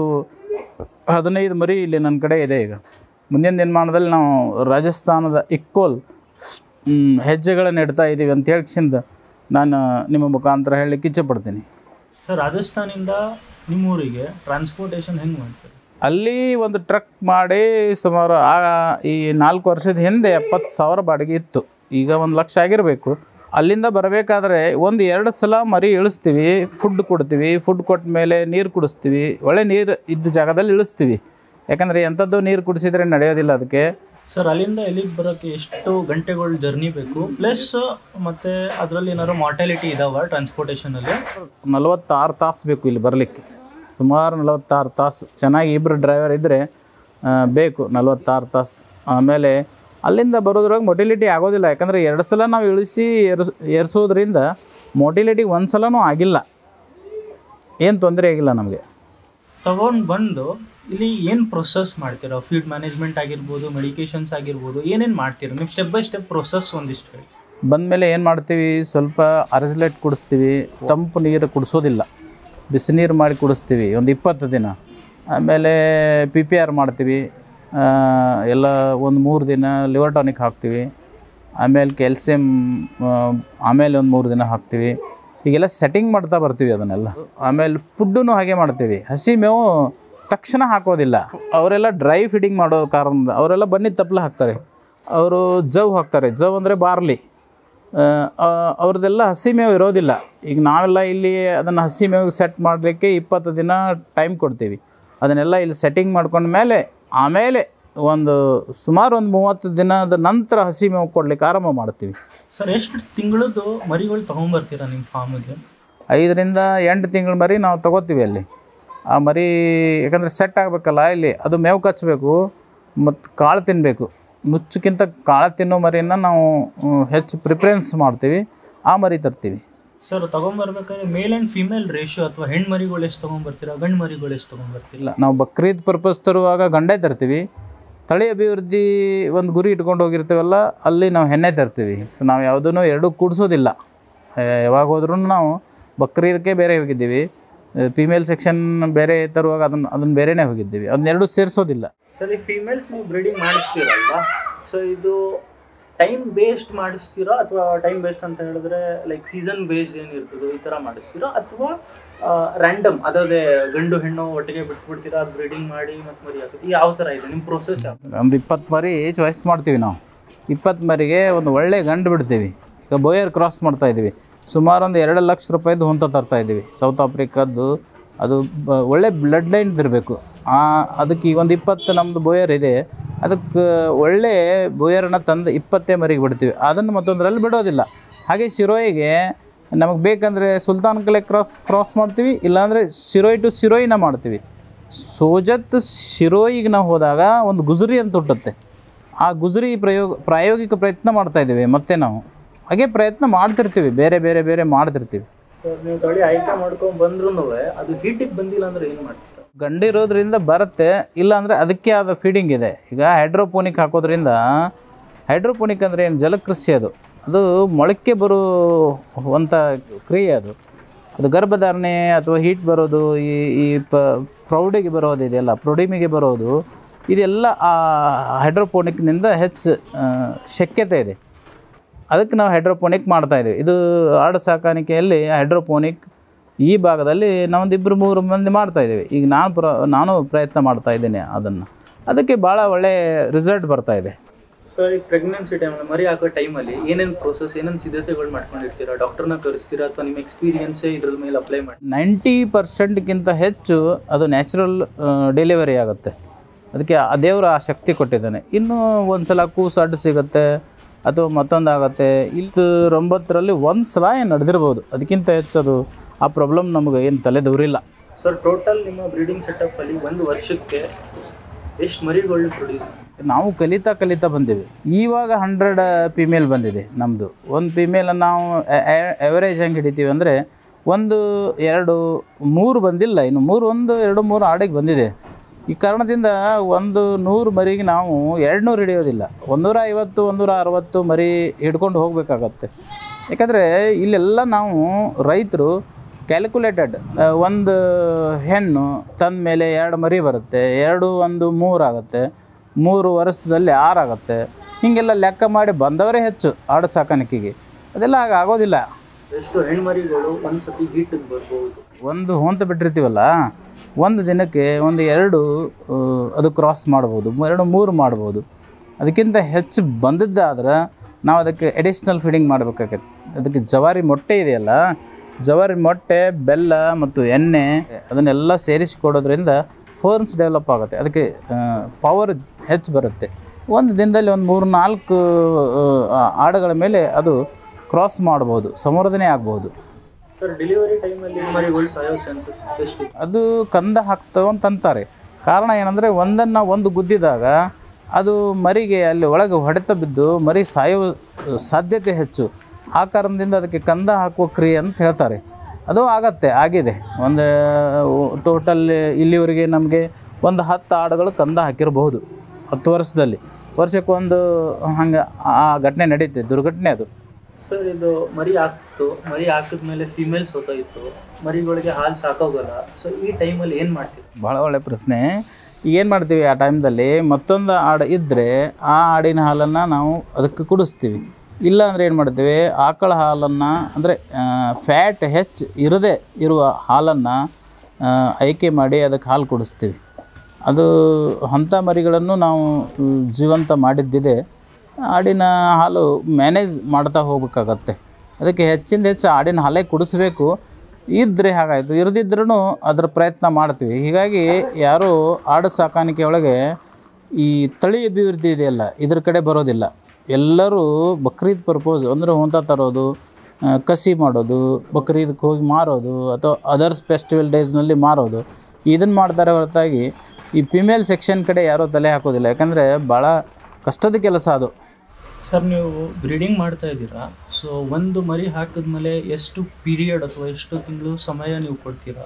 Speaker 1: ಹದಿನೈದು ಮರಿ ಇಲ್ಲಿ ನನ್ನ ಕಡೆ ಇದೆ ಈಗ ಮುಂದಿನ ದಿನಮಾನದಲ್ಲಿ ನಾವು ರಾಜಸ್ಥಾನದ ಇಕ್ಕೋಲ್ ಮ್, ಹೆಜ್ಜೆಗಳನ್ನು ಇಡ್ತಾ ಇದ್ದೀವಿ ಅಂತ ಹೇಳ್ಕಿಂದ ನಾನು ನಿಮ್ಮ ಮುಖಾಂತರ ಹೇಳಲಿಕ್ಕೆ ಇಚ್ಛೆಪಡ್ತೀನಿ
Speaker 2: ಸರ್ ರಾಜಸ್ಥಾನಿಂದ ನಿಮ್ಮೂರಿಗೆ ಟ್ರಾನ್ಸ್ಪೋರ್ಟೇಷನ್ ಹೆಂಗೆ ಮಾಡ್ತೀರಾ
Speaker 1: ಅಲ್ಲಿ ಒಂದು ಟ್ರಕ್ ಮಾಡಿ ಸುಮಾರು ಆ ಈ ನಾಲ್ಕು ವರ್ಷದ ಹಿಂದೆ ಎಪ್ಪತ್ತು ಸಾವಿರ ಬಾಡಿಗೆ ಇತ್ತು ಈಗ ಒಂದು ಲಕ್ಷ ಆಗಿರಬೇಕು ಅಲ್ಲಿಂದ ಬರಬೇಕಾದ್ರೆ ಒಂದು ಎರಡು ಸಲ ಮರಿ ಇಳಿಸ್ತೀವಿ ಫುಡ್ ಕೊಡ್ತೀವಿ ಫುಡ್ ಕೊಟ್ಟ ಮೇಲೆ ನೀರು ಕುಡಿಸ್ತೀವಿ ಒಳ್ಳೆ ನೀರು ಇದ್ದ ಜಾಗದಲ್ಲಿ ಇಳಿಸ್ತೀವಿ ಯಾಕಂದರೆ ಎಂಥದ್ದು ನೀರು ಕುಡಿಸಿದ್ರೆ ನಡೆಯೋದಿಲ್ಲ ಅದಕ್ಕೆ
Speaker 2: ಸರ್ ಅಲ್ಲಿಂದ ಎಲ್ಲಿಗೆ ಬರೋಕ್ಕೆ ಎಷ್ಟು ಗಂಟೆಗಳು ಜರ್ನಿ ಬೇಕು ಪ್ಲಸ್ ಮತ್ತು ಅದರಲ್ಲಿ ಏನಾದ್ರು ಮಾರ್ಟಾಲಿಟಿ ಇದಾವ ಟ್ರಾನ್ಸ್ಪೋರ್ಟೇಷನಲ್ಲಿ
Speaker 1: ನಲವತ್ತಾರು ತಾಸು ಬೇಕು ಇಲ್ಲಿ ಬರಲಿಕ್ಕೆ ಸುಮಾರು ನಲವತ್ತಾರು ತಾಸು ಚೆನ್ನಾಗಿ ಇಬ್ಬರು ಡ್ರೈವರ್ ಇದ್ದರೆ ಬೇಕು ನಲವತ್ತಾರು ತಾಸು ಆಮೇಲೆ ಅಲ್ಲಿಂದ ಬರೋದ್ರಾಗ ಮೊಟಿಲಿಟಿ ಆಗೋದಿಲ್ಲ ಯಾಕಂದರೆ ಎರಡು ಸಲ ನಾವು ಇಳಿಸಿ ಏರ್ಸ್ ಏರ್ಸೋದ್ರಿಂದ ಮೊಟಿಲಿಟಿ ಒಂದು ಸಲನೂ ಆಗಿಲ್ಲ ಏನು ತೊಂದರೆ ಆಗಿಲ್ಲ ನಮಗೆ
Speaker 2: ತಗೊಂಡು ಬಂದು ಇಲ್ಲಿ ಏನು ಪ್ರೊಸೆಸ್ ಮಾಡ್ತೀರಾ ಫೀಡ್ ಮ್ಯಾನೇಜ್ಮೆಂಟ್ ಆಗಿರ್ಬೋದು ಮೆಡಿಕೇಶನ್ಸ್ ಆಗಿರ್ಬೋದು ಏನೇನು ಮಾಡ್ತೀರಾ ನೀವು ಸ್ಟೆಪ್ ಬೈ ಸ್ಟೆಪ್ ಪ್ರೊಸೆಸ್ ಒಂದಿಷ್ಟು ಹೇಳಿ
Speaker 1: ಬಂದಮೇಲೆ ಏನು ಮಾಡ್ತೀವಿ ಸ್ವಲ್ಪ ಅರಜ್ಲೆಟ್ ಕುಡಿಸ್ತೀವಿ ತಂಪು ನೀರು ಕುಡಿಸೋದಿಲ್ಲ ಬಿಸಿ ನೀರು ಮಾಡಿ ಕುಡಿಸ್ತೀವಿ ಒಂದು ಇಪ್ಪತ್ತು ದಿನ ಆಮೇಲೆ ಪಿ ಪಿ ಆರ್ ಮಾಡ್ತೀವಿ ಆ, ಎಲ್ಲ ಒಂದು ಮೂರು ದಿನ ಲಿವರ್ ಟಾನಿಕ್ ಹಾಕ್ತೀವಿ ಆಮೇಲೆ ಕ್ಯಾಲ್ಸಿಯಮ್ ಆಮೇಲೆ ಒಂದು ಮೂರು ದಿನ ಹಾಕ್ತೀವಿ ಹೀಗೆಲ್ಲ ಸೆಟ್ಟಿಂಗ್ ಮಾಡ್ತಾ ಬರ್ತೀವಿ ಅದನ್ನೆಲ್ಲ ಆಮೇಲೆ ಫುಡ್ಡೂ ಹಾಗೆ ಮಾಡ್ತೀವಿ ಹಸಿ ಮೇವು ತಕ್ಷಣ ಹಾಕೋದಿಲ್ಲ ಅವರೆಲ್ಲ ಡ್ರೈ ಫೀಡಿಂಗ್ ಮಾಡೋ ಕಾರಣದಿಂದ ಅವರೆಲ್ಲ ಬನ್ನಿ ತಪ್ಪಲ ಹಾಕ್ತಾರೆ ಅವರು ಜವ್ ಹಾಕ್ತಾರೆ ಜವ್ ಅಂದರೆ ಬಾರ್ಲಿ ಆ, ಆ, ಅವ್ರದ್ದೆಲ್ಲ ಹಸಿ ಮೇವು ಇರೋದಿಲ್ಲ ಈಗ ನಾವೆಲ್ಲ ಇಲ್ಲಿ ಅದನ್ನು ಹಸಿ ಮೇವಿಗೆ ಸೆಟ್ ಮಾಡಲಿಕ್ಕೆ ಇಪ್ಪತ್ತು ದಿನ ಟೈಮ್ ಕೊಡ್ತೀವಿ ಅದನ್ನೆಲ್ಲ ಇಲ್ಲಿ ಸೆಟ್ಟಿಂಗ್ ಮಾಡ್ಕೊಂಡ ಮೇಲೆ ಆಮೇಲೆ ಒಂದು ಸುಮಾರು ಒಂದು ಮೂವತ್ತು ದಿನದ ನಂತರ ಹಸಿ ಮೇವು ಕೊಡಲಿಕ್ಕೆ ಆರಂಭ ಮಾಡ್ತೀವಿ
Speaker 2: ಸರ್ ಎಷ್ಟು ತಿಂಗಳದ್ದು ಮರಿಗಳು ತೊಗೊಂಬರ್ತೀರಾ ನಿಮ್ಮ ಫಾರ್ಮಿಗೆ
Speaker 1: ಐದರಿಂದ ಎಂಟು ತಿಂಗಳ ಮರಿ ನಾವು ತಗೋತೀವಿ ಅಲ್ಲಿ ಆ ಮರಿ ಯಾಕಂದರೆ ಸೆಟ್ ಆಗಬೇಕಲ್ಲ ಇಲ್ಲಿ ಅದು ಮೇವು ಕಚ್ಚಬೇಕು ಮತ್ತು ಕಾಳು ತಿನ್ನಬೇಕು ನುಚ್ಚಕ್ಕಿಂತ ಕಾಳು ತಿನ್ನೋ ಮರಿನ ನಾವು ಹ್ಮ್, ಹೆಚ್ಚು ಪ್ರಿಫರೆನ್ಸ್ ಮಾಡ್ತೀವಿ ಆ ಮರಿ ತರ್ತೀವಿ
Speaker 2: ಸರ್ ತೊಗೊಂಬರ್ಬೇಕಾದ್ರೆ ಮೇಲ್ ಆ್ಯಂಡ್ ಫಿಮೇಲ್ ರೇಷಿಯೋ ಅಥವಾ ಹೆಣ್ಣು ಮರಿಗಳು ಎಷ್ಟು ತೊಗೊಂಬರ್ತೀರಾ ಗಂಡು ಮರಿಗಳು ಎಷ್ಟು ತೊಗೊಂಬರ್ತೀರಾ
Speaker 1: ಇಲ್ಲ ನಾವು ಬಕ್ರೀದ್ ಪರ್ಪಸ್ ತರುವಾಗ ಗಂಡೆ ತರ್ತೀವಿ ತಳಿ ಅಭಿವೃದ್ಧಿ ಒಂದು ಗುರಿ ಇಟ್ಕೊಂಡು ಹೋಗಿರ್ತೀವಲ್ಲ ಅಲ್ಲಿ ನಾವು ಹೆಣ್ಣೆ ತರ್ತೀವಿ ಸೊ ನಾವು ಯಾವುದೂ ಎರಡೂ ಕೂಡಿಸೋದಿಲ್ಲ ಯಾವಾಗ ಹೋದ್ರೂ ನಾವು ಬಕ್ರೀದಕ್ಕೆ ಬೇರೆ ಹೋಗಿದ್ದೀವಿ ಫಿಮೇಲ್ ಸೆಕ್ಷನ್ ಬೇರೆ ತರುವಾಗ ಅದನ್ನು ಅದನ್ನು ಬೇರೆನೇ ಹೋಗಿದ್ದೀವಿ ಅದನ್ನೆರಡು ಸೇರಿಸೋದಿಲ್ಲ
Speaker 2: ಸರ್ ಈ ಫಿಮೇಲ್ಸ್ ನೀವು ಬ್ರೀಡಿಂಗ್ ಮಾಡಿಸ್ತೀರಲ್ವಾ ಸೊ ಇದು ಟೈಮ್ ಬೇಸ್ಡ್ ಮಾಡಿಸ್ತೀರಾ ಅಥವಾ ಟೈಮ್ ಬೇಸ್ಡ್ ಅಂತ ಹೇಳಿದ್ರೆ ಲೈಕ್ ಸೀಸನ್ ಬೇಸ್ಡ್ ಏನಿರ್ತದೋ ಈ ಥರ ಮಾಡಿಸ್ತೀರಾ ಅಥವಾ ರ್ಯಾಂಡಮ್ ಅದೇ ಗಂಡು ಹೆಣ್ಣು ಒಟ್ಟಿಗೆ ಬಿಟ್ಬಿಡ್ತೀರಾ ಅದು ಬ್ರೀಡಿಂಗ್ ಮಾಡಿ ಮತ್ತು ಮರಿ ಹಾಕುತ್ತೆ ಯಾವ ಥರ ಇದೆ ನಿಮ್ಮ ಪ್ರೊಸೆಸ್ ಯಾವ
Speaker 1: ಒಂದು ಇಪ್ಪತ್ತು ಮರಿ ಚಾಯ್ಸ್ ಮಾಡ್ತೀವಿ ನಾವು ಇಪ್ಪತ್ತು ಮರಿಗೆ ಒಂದು ಒಳ್ಳೆ ಗಂಡು ಬಿಡ್ತೀವಿ ಈಗ ಬೋಯರ್ ಕ್ರಾಸ್ ಮಾಡ್ತಾ ಇದ್ದೀವಿ ಸುಮಾರು ಒಂದು ಎರಡು ಲಕ್ಷ ರೂಪಾಯಿದು ಹೊಂತ ತರ್ತಾ ಇದ್ದೀವಿ ಸೌತ್ ಆಫ್ರಿಕಾದ್ದು ಅದು ಬ ಒಳ್ಳೆ ಬ್ಲಡ್ ಲೈನ್ ಇರಬೇಕು ಅದಕ್ಕೆ ಈಗ ಒಂದು ಇಪ್ಪತ್ತು ನಮ್ಮದು ಬೋಯರ್ ಇದೆ ಅದಕ್ಕೆ ಒಳ್ಳೆ ಬೋಯರನ್ನ ತಂದು ಇಪ್ಪತ್ತೇ ಮರಿಗೆ ಬಿಡ್ತೀವಿ ಅದನ್ನು ಮತ್ತೊಂದರಲ್ಲಿ ಬಿಡೋದಿಲ್ಲ ಹಾಗೆ ಶಿರೋಯಿಗೆ ನಮಗೆ ಬೇಕಂದರೆ ಸುಲ್ತಾನ್ ಕಲೆ ಕ್ರಾಸ್ ಕ್ರಾಸ್ ಮಾಡ್ತೀವಿ ಇಲ್ಲಾಂದರೆ ಶಿರೋಯಿ ಟು ಶಿರೋಯಿನ ಮಾಡ್ತೀವಿ ಸೋಜತ್ ಶಿರೋಯಿಗೆ ನಾವು ಹೋದಾಗ ಒಂದು ಗುಜರಿ ಅಂತ ಹುಟ್ಟುತ್ತೆ ಆ ಗುಜರಿ ಪ್ರಯೋಗ ಪ್ರಾಯೋಗಿಕ ಪ್ರಯತ್ನ ಮಾಡ್ತಾ ಇದ್ದೀವಿ ಮತ್ತೆ ನಾವು ಹಾಗೆ ಪ್ರಯತ್ನ ಮಾಡ್ತಿರ್ತೀವಿ ಬೇರೆ ಬೇರೆ ಬೇರೆ ಮಾಡ್ತಿರ್ತೀವಿ
Speaker 2: ಸರ್ ನೀವು ತಳಿ ಆಯ್ಕೆ ಮಾಡ್ಕೊಂಡು ಬಂದ್ರೂ ಅದು ಹೀಟಿಗೆ ಬಂದಿಲ್ಲ ಅಂದ್ರೆ ಏನು ಮಾಡ್ತೀರಾ
Speaker 1: ಗಂಡಿರೋದ್ರಿಂದ ಬರುತ್ತೆ ಇಲ್ಲಾಂದರೆ ಅದಕ್ಕೆ ಆದ ಫೀಡಿಂಗ್ ಇದೆ ಈಗ ಹೈಡ್ರೋಪೋನಿಕ್ ಹಾಕೋದ್ರಿಂದ ಹೈಡ್ರೋಪೋನಿಕ್ ಅಂದರೆ ಏನು ಜಲಕೃಷಿ ಅದು ಅದು ಮೊಳಕೆ ಬರುವಂಥ ಕ್ರಿಯೆ ಅದು ಅದು ಗರ್ಭಧಾರಣೆ ಅಥವಾ ಹೀಟ್ ಬರೋದು ಈ ಈ ಪ ಪ್ರೌಢಿಗೆ ಬರೋದಿದೆಯಲ್ಲ ಪ್ರೌಢಿಮೆಗೆ ಬರೋದು ಇದೆಲ್ಲ ಆ ಹೈಡ್ರೋಪೋನಿಕ್ನಿಂದ ಹೆಚ್ಚು ಆ, ಶಕ್ಯತೆ ಇದೆ ಅದಕ್ಕೆ ನಾವು ಹೈಡ್ರೋಪೋನಿಕ್ ಮಾಡ್ತಾ ಇದ್ದೀವಿ ಇದು ಆಡು ಸಾಕಾಣಿಕೆಯಲ್ಲಿ ಹೈಡ್ರೋಪೋನಿಕ್ ಈ ಭಾಗದಲ್ಲಿ ನಾವೊಂದು ಇಬ್ಬರು ಮೂರು ಮಂದಿ ಮಾಡ್ತಾ ಇದ್ದೀವಿ ಈಗ ನಾನು ಪ್ರ ನಾನು ಪ್ರಯತ್ನ ಮಾಡ್ತಾ ಇದ್ದೀನಿ ಅದನ್ನು ಅದಕ್ಕೆ ಭಾಳ ಒಳ್ಳೆಯ ರಿಸಲ್ಟ್ ಬರ್ತಾ ಇದೆ
Speaker 2: ಸರ್ ಈ ಪ್ರೆಗ್ನೆನ್ಸಿ ಟೈಮಲ್ಲಿ ಮರಿ ಹಾಕೋ ಟೈಮಲ್ಲಿ ಏನೇನು ಪ್ರೋಸೆಸ್ ಏನೇನು ಸಿದ್ಧತೆಗಳು ಮಾಡ್ಕೊಂಡಿರ್ತೀರಾ ಡಾಕ್ಟರ್ನ ಕರೆಸ್ತೀರಾ ಅಥವಾ ನಿಮ್ಮ ಎಕ್ಸ್ಪೀರಿಯನ್ಸೇ ಇದ್ರ ಮೇಲೆ ಅಪ್ಲೈ ಮಾಡಿ
Speaker 1: ನೈಂಟಿ ಪರ್ಸೆಂಟ್ಗಿಂತ ಹೆಚ್ಚು ಅದು ನ್ಯಾಚುರಲ್ ಡೆಲಿವರಿ ಆಗುತ್ತೆ ಅದಕ್ಕೆ ಆ ದೇವರು ಆ ಶಕ್ತಿ ಕೊಟ್ಟಿದ್ದಾನೆ ಇನ್ನು ಒಂದು ಸಲ ಕೂಸು ಅಡ್ಡು ಸಿಗುತ್ತೆ ಅಥವಾ ಮತ್ತೊಂದು ಆಗುತ್ತೆ ಇಲ್ಲಿ ಒಂಬತ್ತರಲ್ಲಿ ಒಂದು ಸಲ ಏನು ನಡೆದಿರ್ಬೋದು ಅದಕ್ಕಿಂತ ಹೆಚ್ಚು ಅದು ಆ ಪ್ರಾಬ್ಲಮ್ ನಮಗೆ ಏನು ತಲೆದೂರಿಲ್ಲ
Speaker 2: ಸರ್ ಟೋಟಲ್ ನಿಮ್ಮ ಬ್ರೀಡಿಂಗ್ ಸೆಟಪ್ಪಲ್ಲಿ ಒಂದು ವರ್ಷಕ್ಕೆ ಎಷ್ಟು ಮರಿಗಳು ಪ್ರೊಡ್ಯೂಸ್
Speaker 1: ನಾವು ಕಲಿತಾ ಕಲಿತಾ ಬಂದೀವಿ ಇವಾಗ ಹಂಡ್ರೆಡ್ ಫಿಮೇಲ್ ಬಂದಿದೆ ನಮ್ಮದು ಒಂದು ಫಿಮೇಲನ್ನು ನಾವು ಎವರೇಜ್ ಹೆಂಗೆ ಹಿಡಿತೀವಿ ಅಂದರೆ ಒಂದು ಎರಡು ಮೂರು ಬಂದಿಲ್ಲ ಇನ್ನು ಮೂರು ಒಂದು ಎರಡು ಮೂರು ಆಡಿಗೆ ಬಂದಿದೆ ಈ ಕಾರಣದಿಂದ ಒಂದು ನೂರು ಮರಿಗೆ ನಾವು ಎರಡು ನೂರು ಹಿಡಿಯೋದಿಲ್ಲ ಒಂದೂರ ಐವತ್ತು ಒಂದೂರ ಅರವತ್ತು ಮರಿ ಹಿಡ್ಕೊಂಡು ಹೋಗಬೇಕಾಗತ್ತೆ ಯಾಕಂದರೆ ಇಲ್ಲೆಲ್ಲ ನಾವು ರೈತರು ಕ್ಯಾಲ್ಕುಲೇಟೆಡ್ ಒಂದು ಹೆಣ್ಣು ತಂದ ಮೇಲೆ ಎರಡು ಮರಿ ಬರುತ್ತೆ ಎರಡು ಒಂದು ಮೂರು ಆಗುತ್ತೆ ಮೂರು ವರ್ಷದಲ್ಲಿ ಆರು ಆಗುತ್ತೆ ಹೀಗೆಲ್ಲ ಲೆಕ್ಕ ಮಾಡಿ ಬಂದವರೇ ಹೆಚ್ಚು ಆಡು ಸಾಕಾಣಿಕೆಗೆ ಅದೆಲ್ಲ ಆಗ ಆಗೋದಿಲ್ಲ
Speaker 2: ಎಷ್ಟು ಹೆಣ್ಮರಿಗಳು ಒಂದು ಸತಿ ಹೀಟಿಗೆ ಬರ್ಬೋದು
Speaker 1: ಒಂದು ಹೊಂತ ಬಿಟ್ಟಿರ್ತೀವಲ್ಲ ಒಂದು ದಿನಕ್ಕೆ ಒಂದು ಎರಡು ಆ, ಅದು ಕ್ರಾಸ್ ಮಾಡ್ಬೋದು ಎರಡು ಮೂರು ಮಾಡ್ಬೋದು ಅದಕ್ಕಿಂತ ಹೆಚ್ಚು ಬಂದಿದ್ದಾದ್ರೆ ನಾವು ಅದಕ್ಕೆ ಎಡಿಷ್ನಲ್ ಫೀಡಿಂಗ್ ಮಾಡಬೇಕಾಗತ್ತೆ ಅದಕ್ಕೆ ಜವಾರಿ ಮೊಟ್ಟೆ ಇದೆಯಲ್ಲ ಜವಾರಿ ಮೊಟ್ಟೆ ಬೆಲ್ಲ ಮತ್ತು ಎಣ್ಣೆ ಅದನ್ನೆಲ್ಲ ಸೇರಿಸಿ ಕೊಡೋದ್ರಿಂದ ಫೋರ್ಮ್ಸ್ ಡೆವಲಪ್ ಆಗುತ್ತೆ ಅದಕ್ಕೆ ಪವರ್ ಹೆಚ್ಚು ಬರುತ್ತೆ ಒಂದು ದಿನದಲ್ಲಿ ಒಂದು ಮೂರು ನಾಲ್ಕು ಆ, ಆಡುಗಳ ಮೇಲೆ ಅದು ಕ್ರಾಸ್ ಮಾಡ್ಬೋದು ಸಂವರ್ಧನೆ ಆಗ್ಬೋದು
Speaker 2: ಸರ್ ಡೆಲಿವರಿ ಟೈಮಲ್ಲಿ ಮರಿಗಳು ಸಾಯೋ ಚಾನ್ಸಸ್ ಎಷ್ಟು
Speaker 1: ಅದು ಕಂದ ಹಾಕ್ತವೆ ಅಂತ ಅಂತಾರೆ ಕಾರಣ ಏನಂದರೆ ಒಂದನ್ನು ಒಂದು ಗುದ್ದಿದಾಗ ಅದು ಮರಿಗೆ ಅಲ್ಲಿ ಒಳಗೆ ಹೊಡೆತ ಬಿದ್ದು ಮರಿ ಸಾಯುವ ಸಾಧ್ಯತೆ ಹೆಚ್ಚು ಆ ಕಾರಣದಿಂದ ಅದಕ್ಕೆ ಕಂದ ಹಾಕುವ ಕ್ರಿಯೆ ಅಂತ ಹೇಳ್ತಾರೆ ಅದು ಆಗತ್ತೆ ಆಗಿದೆ ಒಂದು ಟೋಟಲ್ ಇಲ್ಲಿವರೆಗೆ ನಮಗೆ ಒಂದು ಹತ್ತು ಆಡುಗಳು ಕಂದ ಹಾಕಿರಬಹುದು ಹತ್ತು ವರ್ಷದಲ್ಲಿ ವರ್ಷಕ್ಕೊಂದು ಹಂಗೆ ಆ ಘಟನೆ ನಡೀತೆ ದುರ್ಘಟನೆ ಅದು
Speaker 2: ಸರ್ ಇದು ಮರಿ ಹಾಕ್ತು ಮರಿ ಹಾಕಿದ್ಮೇಲೆ ಫಿಮೇಲ್ಸ್ ಹೊತ್ತೋಯ್ತು ಮರಿಗಳಿಗೆ ಹಾಲು ಸಾಕೋಗಲ್ಲ ಸೊ ಈ ಟೈಮಲ್ಲಿ ಏನು ಮಾಡ್ತೀವಿ
Speaker 1: ಭಾಳ ಒಳ್ಳೆ ಪ್ರಶ್ನೆ ಈಗ ಏನು ಮಾಡ್ತೀವಿ ಆ ಟೈಮ್ದಲ್ಲಿ ಮತ್ತೊಂದು ಆಡು ಇದ್ದರೆ ಆ ಆಡಿನ ಹಾಲನ್ನು ನಾವು ಅದಕ್ಕೆ ಕುಡಿಸ್ತೀವಿ ಇಲ್ಲ ಅಂದರೆ ಏನು ಮಾಡ್ತೀವಿ ಆಕಳ ಹಾಲನ್ನು ಅಂದರೆ ಫ್ಯಾಟ್ ಹೆಚ್ಚು ಇರದೇ ಇರುವ ಹಾಲನ್ನು ಆಯ್ಕೆ ಮಾಡಿ ಅದಕ್ಕೆ ಹಾಲು ಕುಡಿಸ್ತೀವಿ ಅದು ಅಂಥ ಮರಿಗಳನ್ನು ನಾವು ಮ್, ಜೀವಂತ ಮಾಡಿದ್ದಿದೆ ಆಡಿನ ಹಾಲು ಮ್ಯಾನೇಜ್ ಮಾಡ್ತಾ ಹೋಗ್ಬೇಕಾಗತ್ತೆ ಅದಕ್ಕೆ ಹೆಚ್ಚಿಂದ ಹೆಚ್ಚು ಆಡಿನ ಹಾಲೇ ಕುಡಿಸ್ಬೇಕು ಇದ್ದರೆ ಹಾಗಾಯಿತು ಇರದಿದ್ರೂ ಅದರ ಪ್ರಯತ್ನ ಮಾಡ್ತೀವಿ ಹೀಗಾಗಿ ಯಾರೂ ಆಡು ಸಾಕಾಣಿಕೆ ಒಳಗೆ ಈ ತಳಿ ಅಭಿವೃದ್ಧಿ ಇದೆಯಲ್ಲ ಇದ್ರ ಕಡೆ ಬರೋದಿಲ್ಲ ಎಲ್ಲರೂ ಬಕ್ರೀದ್ ಪರ್ಪೋಸ್ ಅಂದರೆ ಹೊಂತ ತರೋದು ಆ, ಕಸಿ ಮಾಡೋದು ಬಕ್ರೀದಕ್ಕೆ ಹೋಗಿ ಮಾರೋದು ಅಥವಾ ಅದರ್ಸ್ ಫೆಸ್ಟಿವಲ್ ಡೇಸ್ನಲ್ಲಿ ಮಾರೋದು ಇದನ್ನು ಮಾಡ್ತಾರೆ ಹೊರತಾಗಿ ಈ ಫಿಮೇಲ್ ಸೆಕ್ಷನ್ ಕಡೆ ಯಾರೂ ತಲೆ ಹಾಕೋದಿಲ್ಲ ಯಾಕಂದರೆ ಭಾಳ ಕಷ್ಟದ ಕೆಲಸ ಅದು
Speaker 2: ಸರ್ ನೀವು ಬ್ರೀಡಿಂಗ್ ಮಾಡ್ತಾ ಇದ್ದೀರಾ ಸೊ ಒಂದು ಮರಿ ಹಾಕಿದ್ಮೇಲೆ ಎಷ್ಟು ಪೀರಿಯಡ್ ಅಥವಾ ಎಷ್ಟು ತಿಂಗಳು ಸಮಯ ನೀವು ಕೊಡ್ತೀರಾ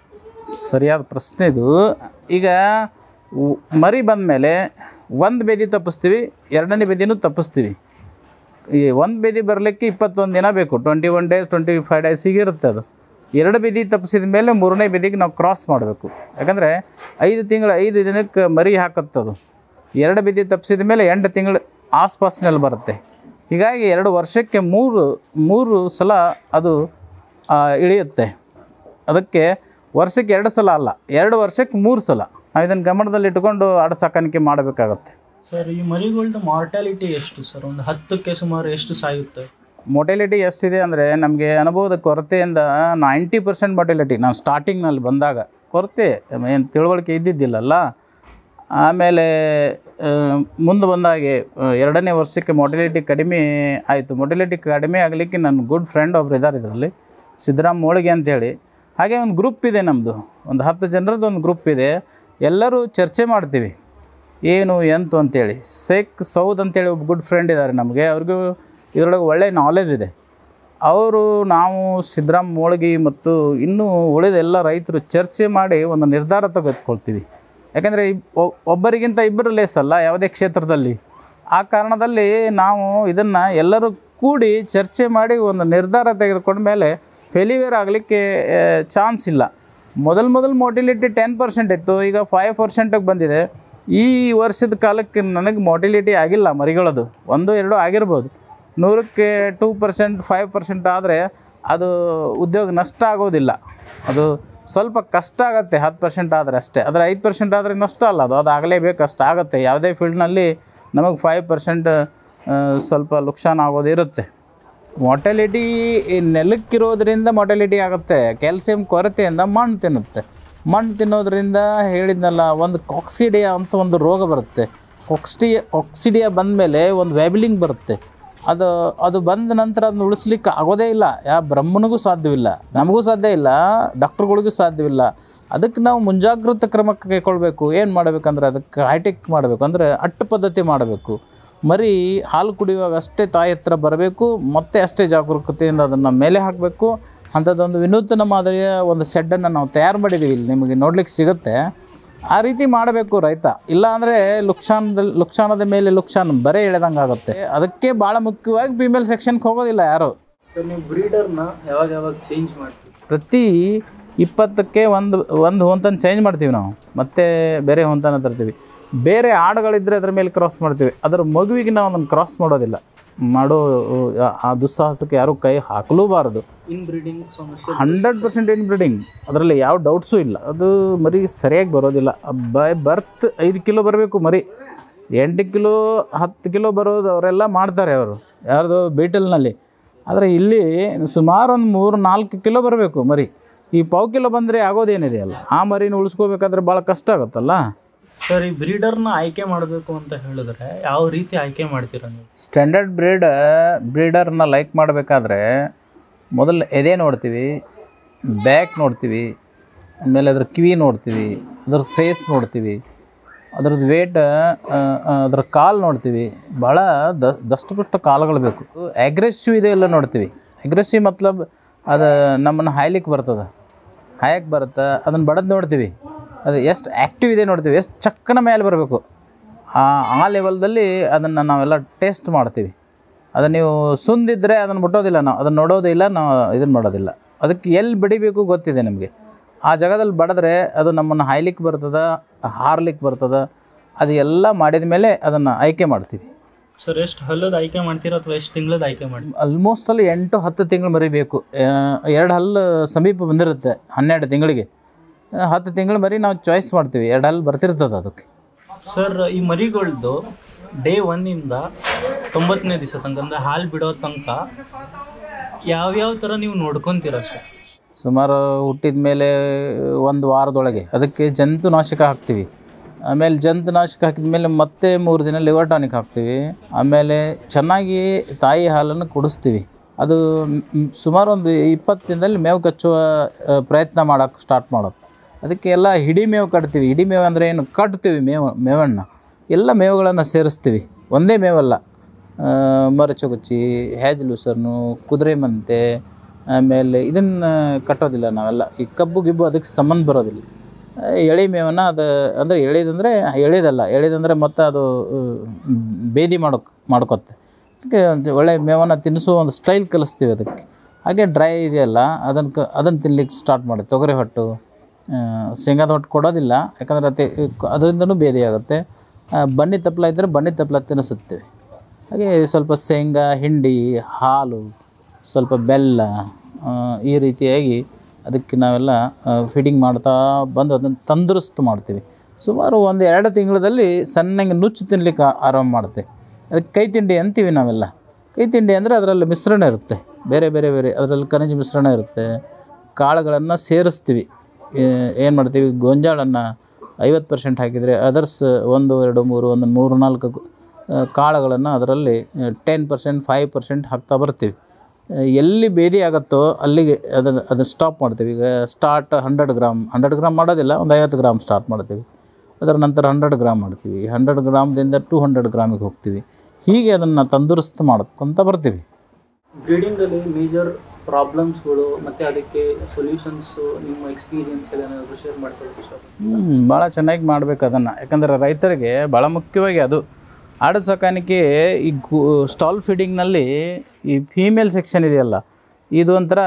Speaker 1: ಸರಿಯಾದ ಪ್ರಶ್ನೆ ಇದು ಈಗ ಉ- ಮರಿ ಬಂದ ಮೇಲೆ ಒಂದು ಬೇದಿ ತಪ್ಪಿಸ್ತೀವಿ ಎರಡನೇ ಬೇದಿನೂ ತಪ್ಪಿಸ್ತೀವಿ ಈ ಒಂದು ಬೇದಿ ಬರಲಿಕ್ಕೆ ಇಪ್ಪತ್ತೊಂದು ದಿನ ಬೇಕು twenty one days twenty five ಡೇಸಿಗೆ ಇರುತ್ತೆ ಅದು ಎರಡು ಬೇದಿ ತಪ್ಪಿಸಿದ ಮೇಲೆ ಮೂರನೇ ಬೇದಿಗೆ ನಾವು ಕ್ರಾಸ್ ಮಾಡಬೇಕು ಯಾಕಂದರೆ ಐದು ತಿಂಗಳು ಐದು ದಿನಕ್ಕೆ ಮರಿ ಹಾಕತ್ತದು ಎರಡು ಬೇದಿ ತಪ್ಪಿಸಿದ ಮೇಲೆ ಎಂಟು ತಿಂಗಳು ಆಸ್ಪಾಸ್ನಲ್ಲಿ ಬರುತ್ತೆ ಹೀಗಾಗಿ ಎರಡು ವರ್ಷಕ್ಕೆ ಮೂರು ಮೂರು ಸಲ ಅದು ಆ, ಇಳಿಯುತ್ತೆ ಅದಕ್ಕೆ ವರ್ಷಕ್ಕೆ ಎರಡು ಸಲ ಅಲ್ಲ ಎರಡು ವರ್ಷಕ್ಕೆ ಮೂರು ಸಲ ನಾವು ಇದನ್ನು ಗಮನದಲ್ಲಿ ಇಟ್ಕೊಂಡು ಆಡು ಸಾಕಾಣಿಕೆ ಮಾಡಬೇಕಾಗತ್ತೆ
Speaker 2: ಸರ್ ಈ ಮರಿಗಳ್ದು ಮಾರ್ಟಾಲಿಟಿ ಎಷ್ಟು ಸರ್ ಒಂದು ಹತ್ತಕ್ಕೆ ಸುಮಾರು ಎಷ್ಟು ಸಾಯುತ್ತೆ
Speaker 1: ಮೊಟಿಲಿಟಿ ಎಷ್ಟಿದೆ ಅಂದರೆ ನಮಗೆ ಅನುಭವದ ಕೊರತೆಯಿಂದ ನೈಂಟಿ ಪರ್ಸೆಂಟ್ ಮೊಟಿಲಿಟಿ ನಾವು ಸ್ಟಾರ್ಟಿಂಗ್ನಲ್ಲಿ ಬಂದಾಗ ಕೊರತೆ ಏನು ತಿಳುವಳಿಕೆ ಇದ್ದಿದ್ದಿಲ್ಲಲ್ಲ ಆಮೇಲೆ ಮುಂದೆ ಬಂದಾಗೆ ಆ, ಎರಡನೇ ವರ್ಷಕ್ಕೆ ಮೊಟಿಲಿಟಿ ಕಡಿಮೆ ಆಯಿತು ಮೊಟಿಲಿಟಿ ಕಡಿಮೆ ಆಗಲಿಕ್ಕೆ ನನ್ನ ಗುಡ್ ಫ್ರೆಂಡ್ ಒಬ್ರು ಇದ್ದಾರೆ ಇದರಲ್ಲಿ ಸಿದ್ದರಾಮ್ ಮೋಳಿಗೆ ಅಂತೇಳಿ ಹಾಗೆ ಒಂದು ಗ್ರೂಪ್ ಇದೆ ನಮ್ಮದು ಒಂದು ಹತ್ತು ಜನರದ್ದು ಒಂದು ಗ್ರೂಪ್ ಇದೆ ಎಲ್ಲರೂ ಚರ್ಚೆ ಮಾಡ್ತೀವಿ ಏನು ಎಂತು ಅಂತೇಳಿ ಶೇಖ್ ಸೌದ್ ಅಂತೇಳಿ ಒಬ್ಬ ಗುಡ್ ಫ್ರೆಂಡ್ ಇದ್ದಾರೆ ನಮಗೆ ಅವ್ರಿಗೂ ಇದರೊಳಗೆ ಒಳ್ಳೆ ನಾಲೆಜ್ ಇದೆ ಅವರು ನಾವು ಸಿದ್ದರಾಮ್ ಮೋಳ್ಗಿ ಮತ್ತು ಇನ್ನೂ ಉಳಿದ ಎಲ್ಲ ರೈತರು ಚರ್ಚೆ ಮಾಡಿ ಒಂದು ನಿರ್ಧಾರ ತೆಗೆದುಕೊಳ್ತೀವಿ ಯಾಕಂದರೆ ಒಬ್ಬರಿಗಿಂತ ಇಬ್ಬರು ಲೇಸ್ ಅಲ್ಲ ಯಾವುದೇ ಕ್ಷೇತ್ರದಲ್ಲಿ ಆ ಕಾರಣದಲ್ಲಿ ನಾವು ಇದನ್ನು ಎಲ್ಲರೂ ಕೂಡಿ ಚರ್ಚೆ ಮಾಡಿ ಒಂದು ನಿರ್ಧಾರ ತೆಗೆದುಕೊಂಡ ಮೇಲೆ ಫೇಲ್ಯೂರ್ ಆಗಲಿಕ್ಕೆ ಚಾನ್ಸ್ ಇಲ್ಲ ಮೊದಲು ಮೊದಲು ಮೊಟಿಲಿಟಿ ಟೆನ್ ಪರ್ಸೆಂಟ್ ಇತ್ತು ಈಗ ಫೈವ್ ಪರ್ಸೆಂಟಿಗೆ ಬಂದಿದೆ ಈ ವರ್ಷದ ಕಾಲಕ್ಕೆ ನನಗೆ ಮೊಟಿಲಿಟಿ ಆಗಿಲ್ಲ ಮರಿಗಳದು ಒಂದು ಎರಡು ಆಗಿರ್ಬೋದು ನೂರಕ್ಕೆ ಟೂ ಪರ್ಸೆಂಟ್ ಫೈವ್ ಪರ್ಸೆಂಟ್ ಆದರೆ ಅದು ಉದ್ಯೋಗ ನಷ್ಟ ಆಗೋದಿಲ್ಲ ಅದು ಸ್ವಲ್ಪ ಕಷ್ಟ ಆಗುತ್ತೆ ಹತ್ತು ಪರ್ಸೆಂಟ್ ಆದರೆ ಅಷ್ಟೇ ಆದರೆ ಐದು ಪರ್ಸೆಂಟ್ ಆದರೆ ನಷ್ಟ ಅಲ್ಲ ಅದು ಅದು ಆಗಲೇಬೇಕು ಅಷ್ಟು ಆಗುತ್ತೆ ಯಾವುದೇ ಫೀಲ್ಡ್ನಲ್ಲಿ ನಮಗೆ ಫೈವ್ ಪರ್ಸೆಂಟ್ ಸ್ವಲ್ಪ ಲುಕ್ಸಾನ್ ಆಗೋದು ಇರುತ್ತೆ ಮೊಟಲಿಟಿ ನೆಲಕ್ಕಿರೋದ್ರಿಂದ ಮೊಟಲಿಟಿ ಆಗುತ್ತೆ ಕ್ಯಾಲ್ಸಿಯಂ ಕೊರತೆಯಿಂದ ಮಣ್ಣು ತಿನ್ನುತ್ತೆ ಮಣ್ಣು ತಿನ್ನೋದ್ರಿಂದ ಹೇಳಿದ್ನಲ್ಲ ಒಂದು ಕಾಕ್ಸಿಡಿಯಾ ಅಂತ ಒಂದು ರೋಗ ಬರುತ್ತೆ ಕಾಕ್ಸ್ಟಿಯ ಕಾಕ್ಸಿಡಿಯಾ ಬಂದಮೇಲೆ ಒಂದು ವ್ಯಾಬಿಲಿಂಗ್ ಬರುತ್ತೆ ಅದು ಅದು ಬಂದ ನಂತರ ಅದನ್ನ ಉಳಿಸ್ಲಿಕ್ಕೆ ಆಗೋದೇ ಇಲ್ಲ ಯಾವ ಬ್ರಹ್ಮನಿಗೂ ಸಾಧ್ಯವಿಲ್ಲ ನಮಗೂ ಸಾಧ್ಯ ಇಲ್ಲ ಡಾಕ್ಟ್ರುಗಳಿಗೂ ಸಾಧ್ಯವಿಲ್ಲ ಅದಕ್ಕೆ ನಾವು ಮುಂಜಾಗ್ರತಾ ಕ್ರಮ ಕೈಗೊಳ್ಬೇಕು ಏನು ಮಾಡಬೇಕಂದ್ರೆ ಅದಕ್ಕೆ ಹೈಟೆಕ್ ಮಾಡಬೇಕು ಅಂದರೆ ಅಟ್ಟು ಪದ್ಧತಿ ಮಾಡಬೇಕು ಮರಿ ಹಾಲು ಕುಡಿಯುವಾಗ ಅಷ್ಟೇ ತಾಯಿ ಹತ್ರ ಬರಬೇಕು ಮತ್ತೆ ಅಷ್ಟೇ ಜಾಗರೂಕತೆಯಿಂದ ಅದನ್ನು ಮೇಲೆ ಹಾಕಬೇಕು ಅಂಥದ್ದೊಂದು ವಿನೂತನ ಮಾದರಿಯ ಒಂದು ಶೆಡ್ಡನ್ನು ನಾವು ತಯಾರು ಮಾಡಿದ್ದೀವಿ ಇಲ್ಲಿ ನಿಮಗೆ ನೋಡ್ಲಿಕ್ಕೆ ಸಿಗುತ್ತೆ ಆ ರೀತಿ ಮಾಡಬೇಕು ರೈತ ಇಲ್ಲ ಅಂದರೆ ಲುಕ್ಷಾನದಲ್ಲಿ ಲುಕ್ಷಾನದ ಮೇಲೆ ಲುಕ್ಷಾನ್ ಬರೇ ಎಳೆದಂಗೆ ಆಗುತ್ತೆ ಅದಕ್ಕೆ ಭಾಳ ಮುಖ್ಯವಾಗಿ ಫಿಮೇಲ್ ಸೆಕ್ಷನ್ಗೆ ಹೋಗೋದಿಲ್ಲ ಯಾರು
Speaker 2: ಸರ್ ನೀವು ಬ್ರೀಡರ್ನ ಯಾವಾಗ ಯಾವಾಗ ಚೇಂಜ್ ಮಾಡ್ತೀವಿ
Speaker 1: ಪ್ರತಿ ಇಪ್ಪತ್ತಕ್ಕೆ ಒಂದು ಒಂದು ಹೊಂತನ ಚೇಂಜ್ ಮಾಡ್ತೀವಿ ನಾವು ಮತ್ತೆ ಬೇರೆ ಹೊಂತನ ತರ್ತೀವಿ ಬೇರೆ ಆಡುಗಳಿದ್ದರೆ ಅದ್ರ ಮೇಲೆ ಕ್ರಾಸ್ ಮಾಡ್ತೀವಿ ಅದರ ಮಗುವಿಗೆ ನಾವು ಅದನ್ನು ಕ್ರಾಸ್ ಮಾಡೋದಿಲ್ಲ ಮಾಡೋ ಆ- ಆ ದುಸ್ಸಾಹಸಕ್ಕೆ ಯಾರೂ ಕೈ ಹಾಕಲೂಬಾರದು
Speaker 2: ಇನ್ ಬ್ರೀಡಿಂಗ್ ಸಮಸ್ಯೆ
Speaker 1: ಹಂಡ್ರೆಡ್ ಪರ್ಸೆಂಟ್ ಇನ್ ಬ್ರೀಡಿಂಗ್ ಅದರಲ್ಲಿ ಯಾವ ಡೌಟ್ಸು ಇಲ್ಲ ಅದು ಮರಿ ಸರಿಯಾಗಿ ಬರೋದಿಲ್ಲ ಬೈ ಬರ್ತ್ ಐದು ಕಿಲೋ ಬರಬೇಕು ಮರಿ ಎಂಟು ಕಿಲೋ ಹತ್ತು ಕಿಲೋ ಬರೋದು ಅವರೆಲ್ಲ ಮಾಡ್ತಾರೆ ಅವರು ಯಾರ್ದು ಬೀಟಲ್ನಲ್ಲಿ ಆದರೆ ಇಲ್ಲಿ ಸುಮಾರು ಒಂದು ಮೂರು ನಾಲ್ಕು ಕಿಲೋ ಬರಬೇಕು ಮರಿ ಈ ಪಾವು ಕಿಲೋ ಬಂದರೆ ಆಗೋದೇನಿದೆ ಅಲ್ಲ ಆ ಮರಿನ ಉಳಿಸ್ಕೋಬೇಕಾದ್ರೆ ಭಾಳ ಕಷ್ಟ ಆಗುತ್ತಲ್ಲ
Speaker 2: ಸರ್ ಈ ಬ್ರೀಡರ್ನ ಆಯ್ಕೆ ಮಾಡಬೇಕು ಅಂತ ಹೇಳಿದ್ರೆ ಯಾವ ರೀತಿ ಆಯ್ಕೆ ಮಾಡ್ತೀರಾ ನೀವು
Speaker 1: ಸ್ಟ್ಯಾಂಡರ್ಡ್ ಬ್ರೀಡ್ ಬ್ರೀಡರ್ನ ಲೈಕ್ ಮಾಡಬೇಕಾದ್ರೆ ಮೊದಲು ಎದೆ ನೋಡ್ತೀವಿ ಬ್ಯಾಕ್ ನೋಡ್ತೀವಿ ಆಮೇಲೆ ಅದ್ರ ಕಿವಿ ನೋಡ್ತೀವಿ ಅದ್ರ ಫೇಸ್ ನೋಡ್ತೀವಿ ಅದ್ರದ್ದು ವೇಟ್ ಅದ್ರ ಕಾಲು ನೋಡ್ತೀವಿ ಭಾಳ ದ ದಷ್ಟಪುಷ್ಟ ಕಾಲುಗಳು ಬೇಕು ಅಗ್ರೆಸಿವ್ ಇದೆ ಎಲ್ಲ ನೋಡ್ತೀವಿ ಅಗ್ರೆಸಿವ್ ಮತ್ಲಬ್ ಅದು ನಮ್ಮನ್ನು ಹಾಯ್ಲಿಕ್ಕೆ ಬರ್ತದೆ ಹಾಯಕ್ಕೆ ಬರುತ್ತೆ ಅದನ್ನು ಬಡದು ನೋಡ್ತೀವಿ ಅದು ಎಷ್ಟು ಆ್ಯಕ್ಟಿವ್ ಇದೆ ನೋಡ್ತೀವಿ ಎಷ್ಟು ಚಕ್ಕನ ಮೇಲೆ ಬರಬೇಕು ಆ ಆ ಲೆವೆಲ್ದಲ್ಲಿ ಅದನ್ನು ನಾವೆಲ್ಲ ಟೇಸ್ಟ್ ಮಾಡ್ತೀವಿ ಅದನ್ನು ನೀವು ಸುಂದಿದ್ರೆ ಅದನ್ನು ಮುಟ್ಟೋದಿಲ್ಲ ನಾವು ಅದನ್ನು ನೋಡೋದಿಲ್ಲ ನಾವು ಇದನ್ನು ಮಾಡೋದಿಲ್ಲ ಅದಕ್ಕೆ ಎಲ್ಲಿ ಬಡಿಬೇಕು ಗೊತ್ತಿದೆ ನಿಮಗೆ ಆ ಜಾಗದಲ್ಲಿ ಬಡಿದ್ರೆ ಅದು ನಮ್ಮನ್ನು ಹಾಯ್ಲಿಕ್ಕೆ ಬರ್ತದ ಹಾರ್ಲಿಕ್ಕೆ ಬರ್ತದ ಅದು ಎಲ್ಲ ಮಾಡಿದ ಮೇಲೆ ಅದನ್ನು ಆಯ್ಕೆ ಮಾಡ್ತೀವಿ
Speaker 2: ಸರ್ ಎಷ್ಟು ಹಲ್ಲದ ಆಯ್ಕೆ ಮಾಡ್ತೀರಾ ಅಥವಾ ಎಷ್ಟು ತಿಂಗಳದ ಆಯ್ಕೆ ಮಾಡ್ತೀರಾ
Speaker 1: ಆಲ್ಮೋಸ್ಟ್ ಅಲ್ಲಿ ಎಂಟು ಹತ್ತು ತಿಂಗಳು ಮರಿ ಬೇಕು ಎರಡು ಹಲ್ಲು ಸಮೀಪ ಬಂದಿರುತ್ತೆ ಹನ್ನೆರಡು ತಿಂಗಳಿಗೆ ಆ, ಹತ್ತು ತಿಂಗಳು ಮರಿ ನಾವು ಚಾಯ್ಸ್ ಮಾಡ್ತೀವಿ ಎರಡು ಹಲ್ಲು ಬರ್ತಿರ್ತದೆ ಅದಕ್ಕೆ
Speaker 2: ಸರ್ ಈ ಮರಿಗಳ್ದು ಡೇ ಒನ್ನಿಂದ ತೊಂಬತ್ತನೇ ದಿವಸ ತನಕ ಅಂದರೆ ಹಾಲು ಬಿಡೋ ತನಕ ಯಾವ್ಯಾವ ಥರ ನೀವು ನೋಡ್ಕೊತೀರಾ ಸರ್
Speaker 1: ಸುಮಾರು ಹುಟ್ಟಿದ ಮೇಲೆ ಒಂದು ವಾರದೊಳಗೆ ಅದಕ್ಕೆ ಜಂತುನಾಶಕ ಹಾಕ್ತೀವಿ ಆಮೇಲೆ ಜಂತುನಾಶಕ ಹಾಕಿದ ಮೇಲೆ ಮತ್ತೆ ಮೂರು ದಿನ ಲಿವರ್ ಟಾನಿಕ್ ಹಾಕ್ತೀವಿ ಆಮೇಲೆ ಚೆನ್ನಾಗಿ ತಾಯಿ ಹಾಲನ್ನು ಕುಡಿಸ್ತೀವಿ ಅದು ಮ್- ಸುಮಾರು ಒಂದು ಇಪ್ಪತ್ತು ದಿನದಲ್ಲಿ ಮೇವು ಕಚ್ಚುವ ಆ, ಪ್ರಯತ್ನ ಮಾಡೋಕ್ಕೆ ಸ್ಟಾರ್ಟ್ ಮಾಡೋದು ಅದಕ್ಕೆ ಎಲ್ಲ ಹಿಡಿ ಮೇವು ಕಟ್ತೀವಿ ಹಿಡಿ ಮೇವು ಅಂದರೆ ಏನು ಕಟ್ತೀವಿ ಮೇವು ಮೇವನ್ನು ಎಲ್ಲ ಮೇವುಗಳನ್ನು ಸೇರಿಸ್ತೀವಿ ಒಂದೇ ಮೇವಲ್ಲ ಆ, ಮರಚುಗುಚ್ಚಿ ಹ್ಯಾಜ್ ಲೂಸರ್ನು ಕುದುರೆ ಮೆಂತೆ ಆಮೇಲೆ ಇದನ್ನು ಕಟ್ಟೋದಿಲ್ಲ ನಾವೆಲ್ಲ ಈ ಕಬ್ಬು ಗಿಬ್ಬು ಅದಕ್ಕೆ ಸಂಬಂಧ ಬರೋದಿಲ್ಲ ಆ, ಎಳೆ ಮೇವನ್ನು ಅದು ಅಂದರೆ ಎಳೆದಂದರೆ ಎಳೆದಲ್ಲ ಎಳೆದಂದರೆ ಮತ್ತೆ ಅದು ಆ, ಬೇದಿ ಮಾಡೋಕ್ ಮಾಡ್ಕೊತ್ತೆ ಅದಕ್ಕೆ ಒಂದು ಒಳ್ಳೆ ಮೇವನ್ನು ತಿನ್ನಿಸುವ ಒಂದು ಸ್ಟೈಲ್ ಕಲಿಸ್ತೀವಿ ಅದಕ್ಕೆ ಹಾಗೆ ಡ್ರೈ ಇದೆಯಲ್ಲ ಅದನ್ನು ಕ ಅದನ್ನು ತಿನ್ಲಿಕ್ಕೆ ಸ್ಟಾರ್ಟ್ ಮಾಡಿ ತೊಗರಿ ಹೊಟ್ಟು ಆ, ಶೇಂಗಾದ ಹೊಟ್ಟು ಕೊಡೋದಿಲ್ಲ ಯಾಕಂದರೆ ಅತಿ ಅದರಿಂದನೂ ಬೇದಿ ಆಗುತ್ತೆ ಆ, ಬನ್ನಿ ತಪ್ಪಲ ಇದ್ದರೆ ಬನ್ನಿ ತಪ್ಪಲ ತಿನ್ನಿಸುತ್ತೇವೆ ಹಾಗೆ ಸ್ವಲ್ಪ ಶೇಂಗಾ ಹಿಂಡಿ ಹಾಲು ಸ್ವಲ್ಪ ಬೆಲ್ಲ ಆ, ಈ ರೀತಿಯಾಗಿ ಅದಕ್ಕೆ ನಾವೆಲ್ಲ ಫೀಡಿಂಗ್ ಮಾಡ್ತಾ ಬಂದು ಅದನ್ನು ತಂದರುಸ್ತು ಮಾಡ್ತೀವಿ ಸುಮಾರು ಒಂದು ಎರಡು ತಿಂಗಳಲ್ಲಿ ಸಣ್ಣಗೆ ನುಚ್ಚು ತಿನ್ಲಿಕ್ಕೆ ಆರಂಭ ಮಾಡ್ತೀವಿ ಅದಕ್ಕೆ ಕೈ ತಿಂಡಿ ಅಂತೀವಿ ನಾವೆಲ್ಲ ಕೈ ತಿಂಡಿ ಅಂದರೆ ಅದರಲ್ಲಿ ಮಿಶ್ರಣ ಇರುತ್ತೆ ಬೇರೆ ಬೇರೆ ಬೇರೆ ಅದರಲ್ಲಿ ಖನಿಜ ಮಿಶ್ರಣ ಇರುತ್ತೆ ಕಾಳುಗಳನ್ನು ಸೇರಿಸ್ತೀವಿ ಏನು ಮಾಡ್ತೀವಿ ಗೋಂಜಾಳನ್ನು ಐವತ್ತು ಪರ್ಸೆಂಟ್ ಹಾಕಿದರೆ ಅದರ್ಸ್ ಒಂದು ಎರಡು ಮೂರು ಒಂದು ಮೂರು ನಾಲ್ಕು ಕಾಳುಗಳನ್ನು ಅದರಲ್ಲಿ ಟೆನ್ ಪರ್ಸೆಂಟ್ ಫೈವ್ ಪರ್ಸೆಂಟ್ ಹಾಕ್ತಾ ಬರ್ತೀವಿ ಆ, ಎಲ್ಲಿ ಬೇದಿ ಆಗುತ್ತೋ ಅಲ್ಲಿಗೆ ಅದನ್ನು ಅದನ್ನು ಸ್ಟಾಪ್ ಮಾಡ್ತೀವಿ ಈಗ start hundred gram hundred gram ಮಾಡೋದಿಲ್ಲ ಒಂದು ಐವತ್ತು ಗ್ರಾಮ್ ಸ್ಟಾರ್ಟ್ ಮಾಡ್ತೀವಿ ಅದರ ನಂತರ ಹಂಡ್ರೆಡ್ ಗ್ರಾಮ್ ಮಾಡ್ತೀವಿ ಹಂಡ್ರೆಡ್ ಗ್ರಾಮ್ದಿಂದ ಟು ಹಂಡ್ರೆಡ್ ಗ್ರಾಮಿಗೆ ಹೋಗ್ತೀವಿ ಹೀಗೆ ಅದನ್ನು ತಂದುರುಸ್ತು ಮಾಡ್ಕೊಂತ ಬರ್ತೀವಿ
Speaker 2: ಬ್ರೀಡಿಂಗಲ್ಲಿ ಮೇಜರ್ ಪ್ರಾಬ್ಲಮ್ಸ್ಗಳು ಮತ್ತು ಅದಕ್ಕೆ ಸೊಲ್ಯೂಷನ್ಸು ನಿಮ್ಮ ಎಕ್ಸ್ಪೀರಿಯನ್ಸ್ ಏನಾದರೂ ಶೇರ್ ಮಾಡ್ಕೊಳ್ತೀವಿ ಸರ್
Speaker 1: ಭಾಳ ಚೆನ್ನಾಗಿ ಮಾಡ್ಬೇಕು ಅದನ್ನು ಯಾಕಂದರೆ ರೈತರಿಗೆ ಭಾಳ ಮುಖ್ಯವಾಗಿ ಅದು ಆಡು ಸಾಕಾಣಿಕೆ ಈ ಗು ಸ್ಟಾಲ್ ಫೀಡಿಂಗ್ನಲ್ಲಿ ಈ ಫೀಮೇಲ್ ಸೆಕ್ಷನ್ ಇದೆಯಲ್ಲ ಇದು ಒಂಥರ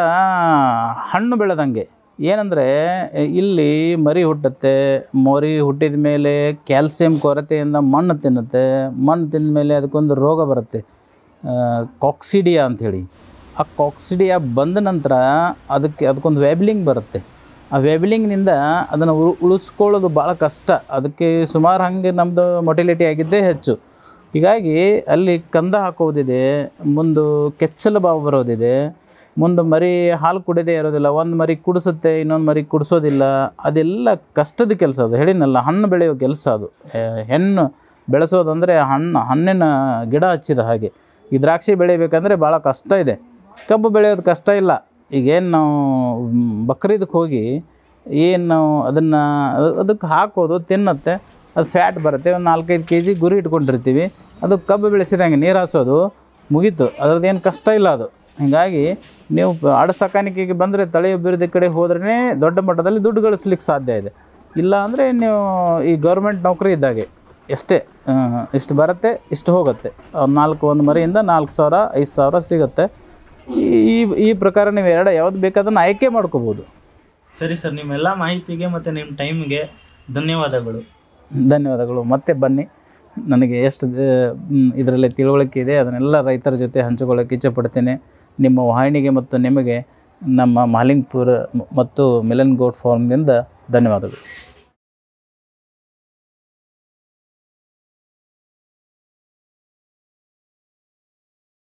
Speaker 1: ಹಣ್ಣು ಬೆಳೆದಂಗೆ ಏನಂದರೆ ಇಲ್ಲಿ ಮರಿ ಹುಟ್ಟುತ್ತೆ ಮರಿ ಹುಟ್ಟಿದ ಮೇಲೆ ಕ್ಯಾಲ್ಸಿಯಂ ಕೊರತೆಯಿಂದ ಮಣ್ಣು ತಿನ್ನುತ್ತೆ ಮಣ್ಣು ತಿಂದ ಮೇಲೆ ಅದಕ್ಕೊಂದು ರೋಗ ಬರುತ್ತೆ ಕಾಕ್ಸಿಡಿಯಾ ಅಂಥೇಳಿ ಆ ಕಾಕ್ಸಿಡಿಯಾ ಬಂದ ನಂತರ ಅದಕ್ಕೆ ಅದಕ್ಕೊಂದು ವೆಬ್ಲಿಂಗ್ ಬರುತ್ತೆ ಆ ವೆಬ್ಲಿಂಗ್ನಿಂದ ಅದನ್ನು ಉಳು ಉಳಿಸ್ಕೊಳ್ಳೋದು ಭಾಳ ಕಷ್ಟ ಅದಕ್ಕೆ ಸುಮಾರು ಹಾಗೆ ನಮ್ಮದು ಮೊಟಿಲಿಟಿ ಆಗಿದ್ದೇ ಹೆಚ್ಚು ಹೀಗಾಗಿ ಅಲ್ಲಿ ಕಂದ ಹಾಕೋದಿದೆ ಮುಂದೆ ಕೆಚ್ಚಲು ಬಾವು ಬರೋದಿದೆ ಮುಂದೆ ಮರಿ ಹಾಲು ಕುಡಿದೇ ಇರೋದಿಲ್ಲ ಒಂದು ಮರಿ ಕುಡಿಸುತ್ತೆ ಇನ್ನೊಂದು ಮರಿ ಕುಡಿಸೋದಿಲ್ಲ ಅದೆಲ್ಲ ಕಷ್ಟದ ಕೆಲಸ ಅದು ಹೇಳಿನಲ್ಲ ಹಣ್ಣು ಬೆಳೆಯೋ ಕೆಲಸ ಅದು ಆ, ಹೆಣ್ಣು ಬೆಳೆಸೋದಂದರೆ ಹಣ್ಣು ಹಣ್ಣಿನ ಗಿಡ ಹಚ್ಚಿದ ಹಾಗೆ ಈ ದ್ರಾಕ್ಷಿ ಬೆಳಿಬೇಕಂದ್ರೆ ಭಾಳ ಕಷ್ಟ ಇದೆ ಕಬ್ಬು ಬೆಳೆಯೋದು ಕಷ್ಟ ಇಲ್ಲ ಈಗೇನು ನಾವು ಮ್, ಬಕ್ರೀದಕ್ಕೆ ಹೋಗಿ ಏನು ನಾವು ಅದನ್ನು ಅದಕ್ಕೆ ಹಾಕೋದು ತಿನ್ನುತ್ತೆ ಅದು ಫ್ಯಾಟ್ ಬರುತ್ತೆ ಒಂದು ನಾಲ್ಕೈದು ಕೆ ಜಿ ಗುರಿ ಇಟ್ಕೊಂಡಿರ್ತೀವಿ ಅದು ಕಬ್ಬು ಬೆಳೆಸಿದಂಗೆ ನೀರು ಹಾಸೋದು ಮುಗೀತು ಅದ್ರದ್ದು ಏನು ಕಷ್ಟ ಇಲ್ಲ ಅದು ಹೀಗಾಗಿ ನೀವು ಪ- ಆಡು ಸಾಕಾಣಿಕೆಗೆ ಬಂದರೆ ತಳಿ ಅಭಿವೃದ್ಧಿ ಕಡೆ ಹೋದ್ರೇ ದೊಡ್ಡ ಮಟ್ಟದಲ್ಲಿ ದುಡ್ಡು ಗಳಿಸ್ಲಿಕ್ಕೆ ಸಾಧ್ಯ ಇದೆ ಇಲ್ಲ ಅಂದರೆ ನೀವು ಈ ಗೌರ್ಮೆಂಟ್ ನೌಕರಿ ಇದ್ದಾಗೆ ಎಷ್ಟೇ ಆ, ಇಷ್ಟು ಬರುತ್ತೆ ಇಷ್ಟು ಹೋಗುತ್ತೆ ಒಂದು ನಾಲ್ಕು ಒಂದು ಮರಿಯಿಂದ ನಾಲ್ಕು ಸಾವಿರ ಐದು ಸಾವಿರ ಸಿಗುತ್ತೆ ಈ ಈ ಪ್ರಕಾರ ನೀವು ಎರಡು ಯಾವ್ದು ಬೇಕಾದನ್ನು ಆಯ್ಕೆ ಮಾಡ್ಕೋಬೋದು
Speaker 2: ಸರಿ ಸರ್ ನಿಮ್ಮೆಲ್ಲ ಮಾಹಿತಿಗೆ ಮತ್ತು ನಿಮ್ಮ ಟೈಮ್ಗೆ ಧನ್ಯವಾದಗಳು
Speaker 1: ಧನ್ಯವಾದಗಳು ಮತ್ತೆ ಬನ್ನಿ ನನಗೆ ಎಷ್ಟು ಇದರಲ್ಲಿ ತಿಳುವಳಿಕೆ ಇದೆ ಅದನ್ನೆಲ್ಲ ರೈತರ ಜೊತೆ ಹಂಚಿಕೊಳ್ಳೋಕೆ ಇಚ್ಛೆಪಡ್ತೇನೆ ನಿಮ್ಮ ವಾಹಿನಿಗೆ ಮತ್ತು ನಿಮಗೆ ನಮ್ಮ ಮಾಲಿಂಗ್ಪುರ ಮತ್ತು ಮಿಲನ್ ಗೋಟ್ ಫಾರ್ಮ್ನಿಂದ ಧನ್ಯವಾದಗಳು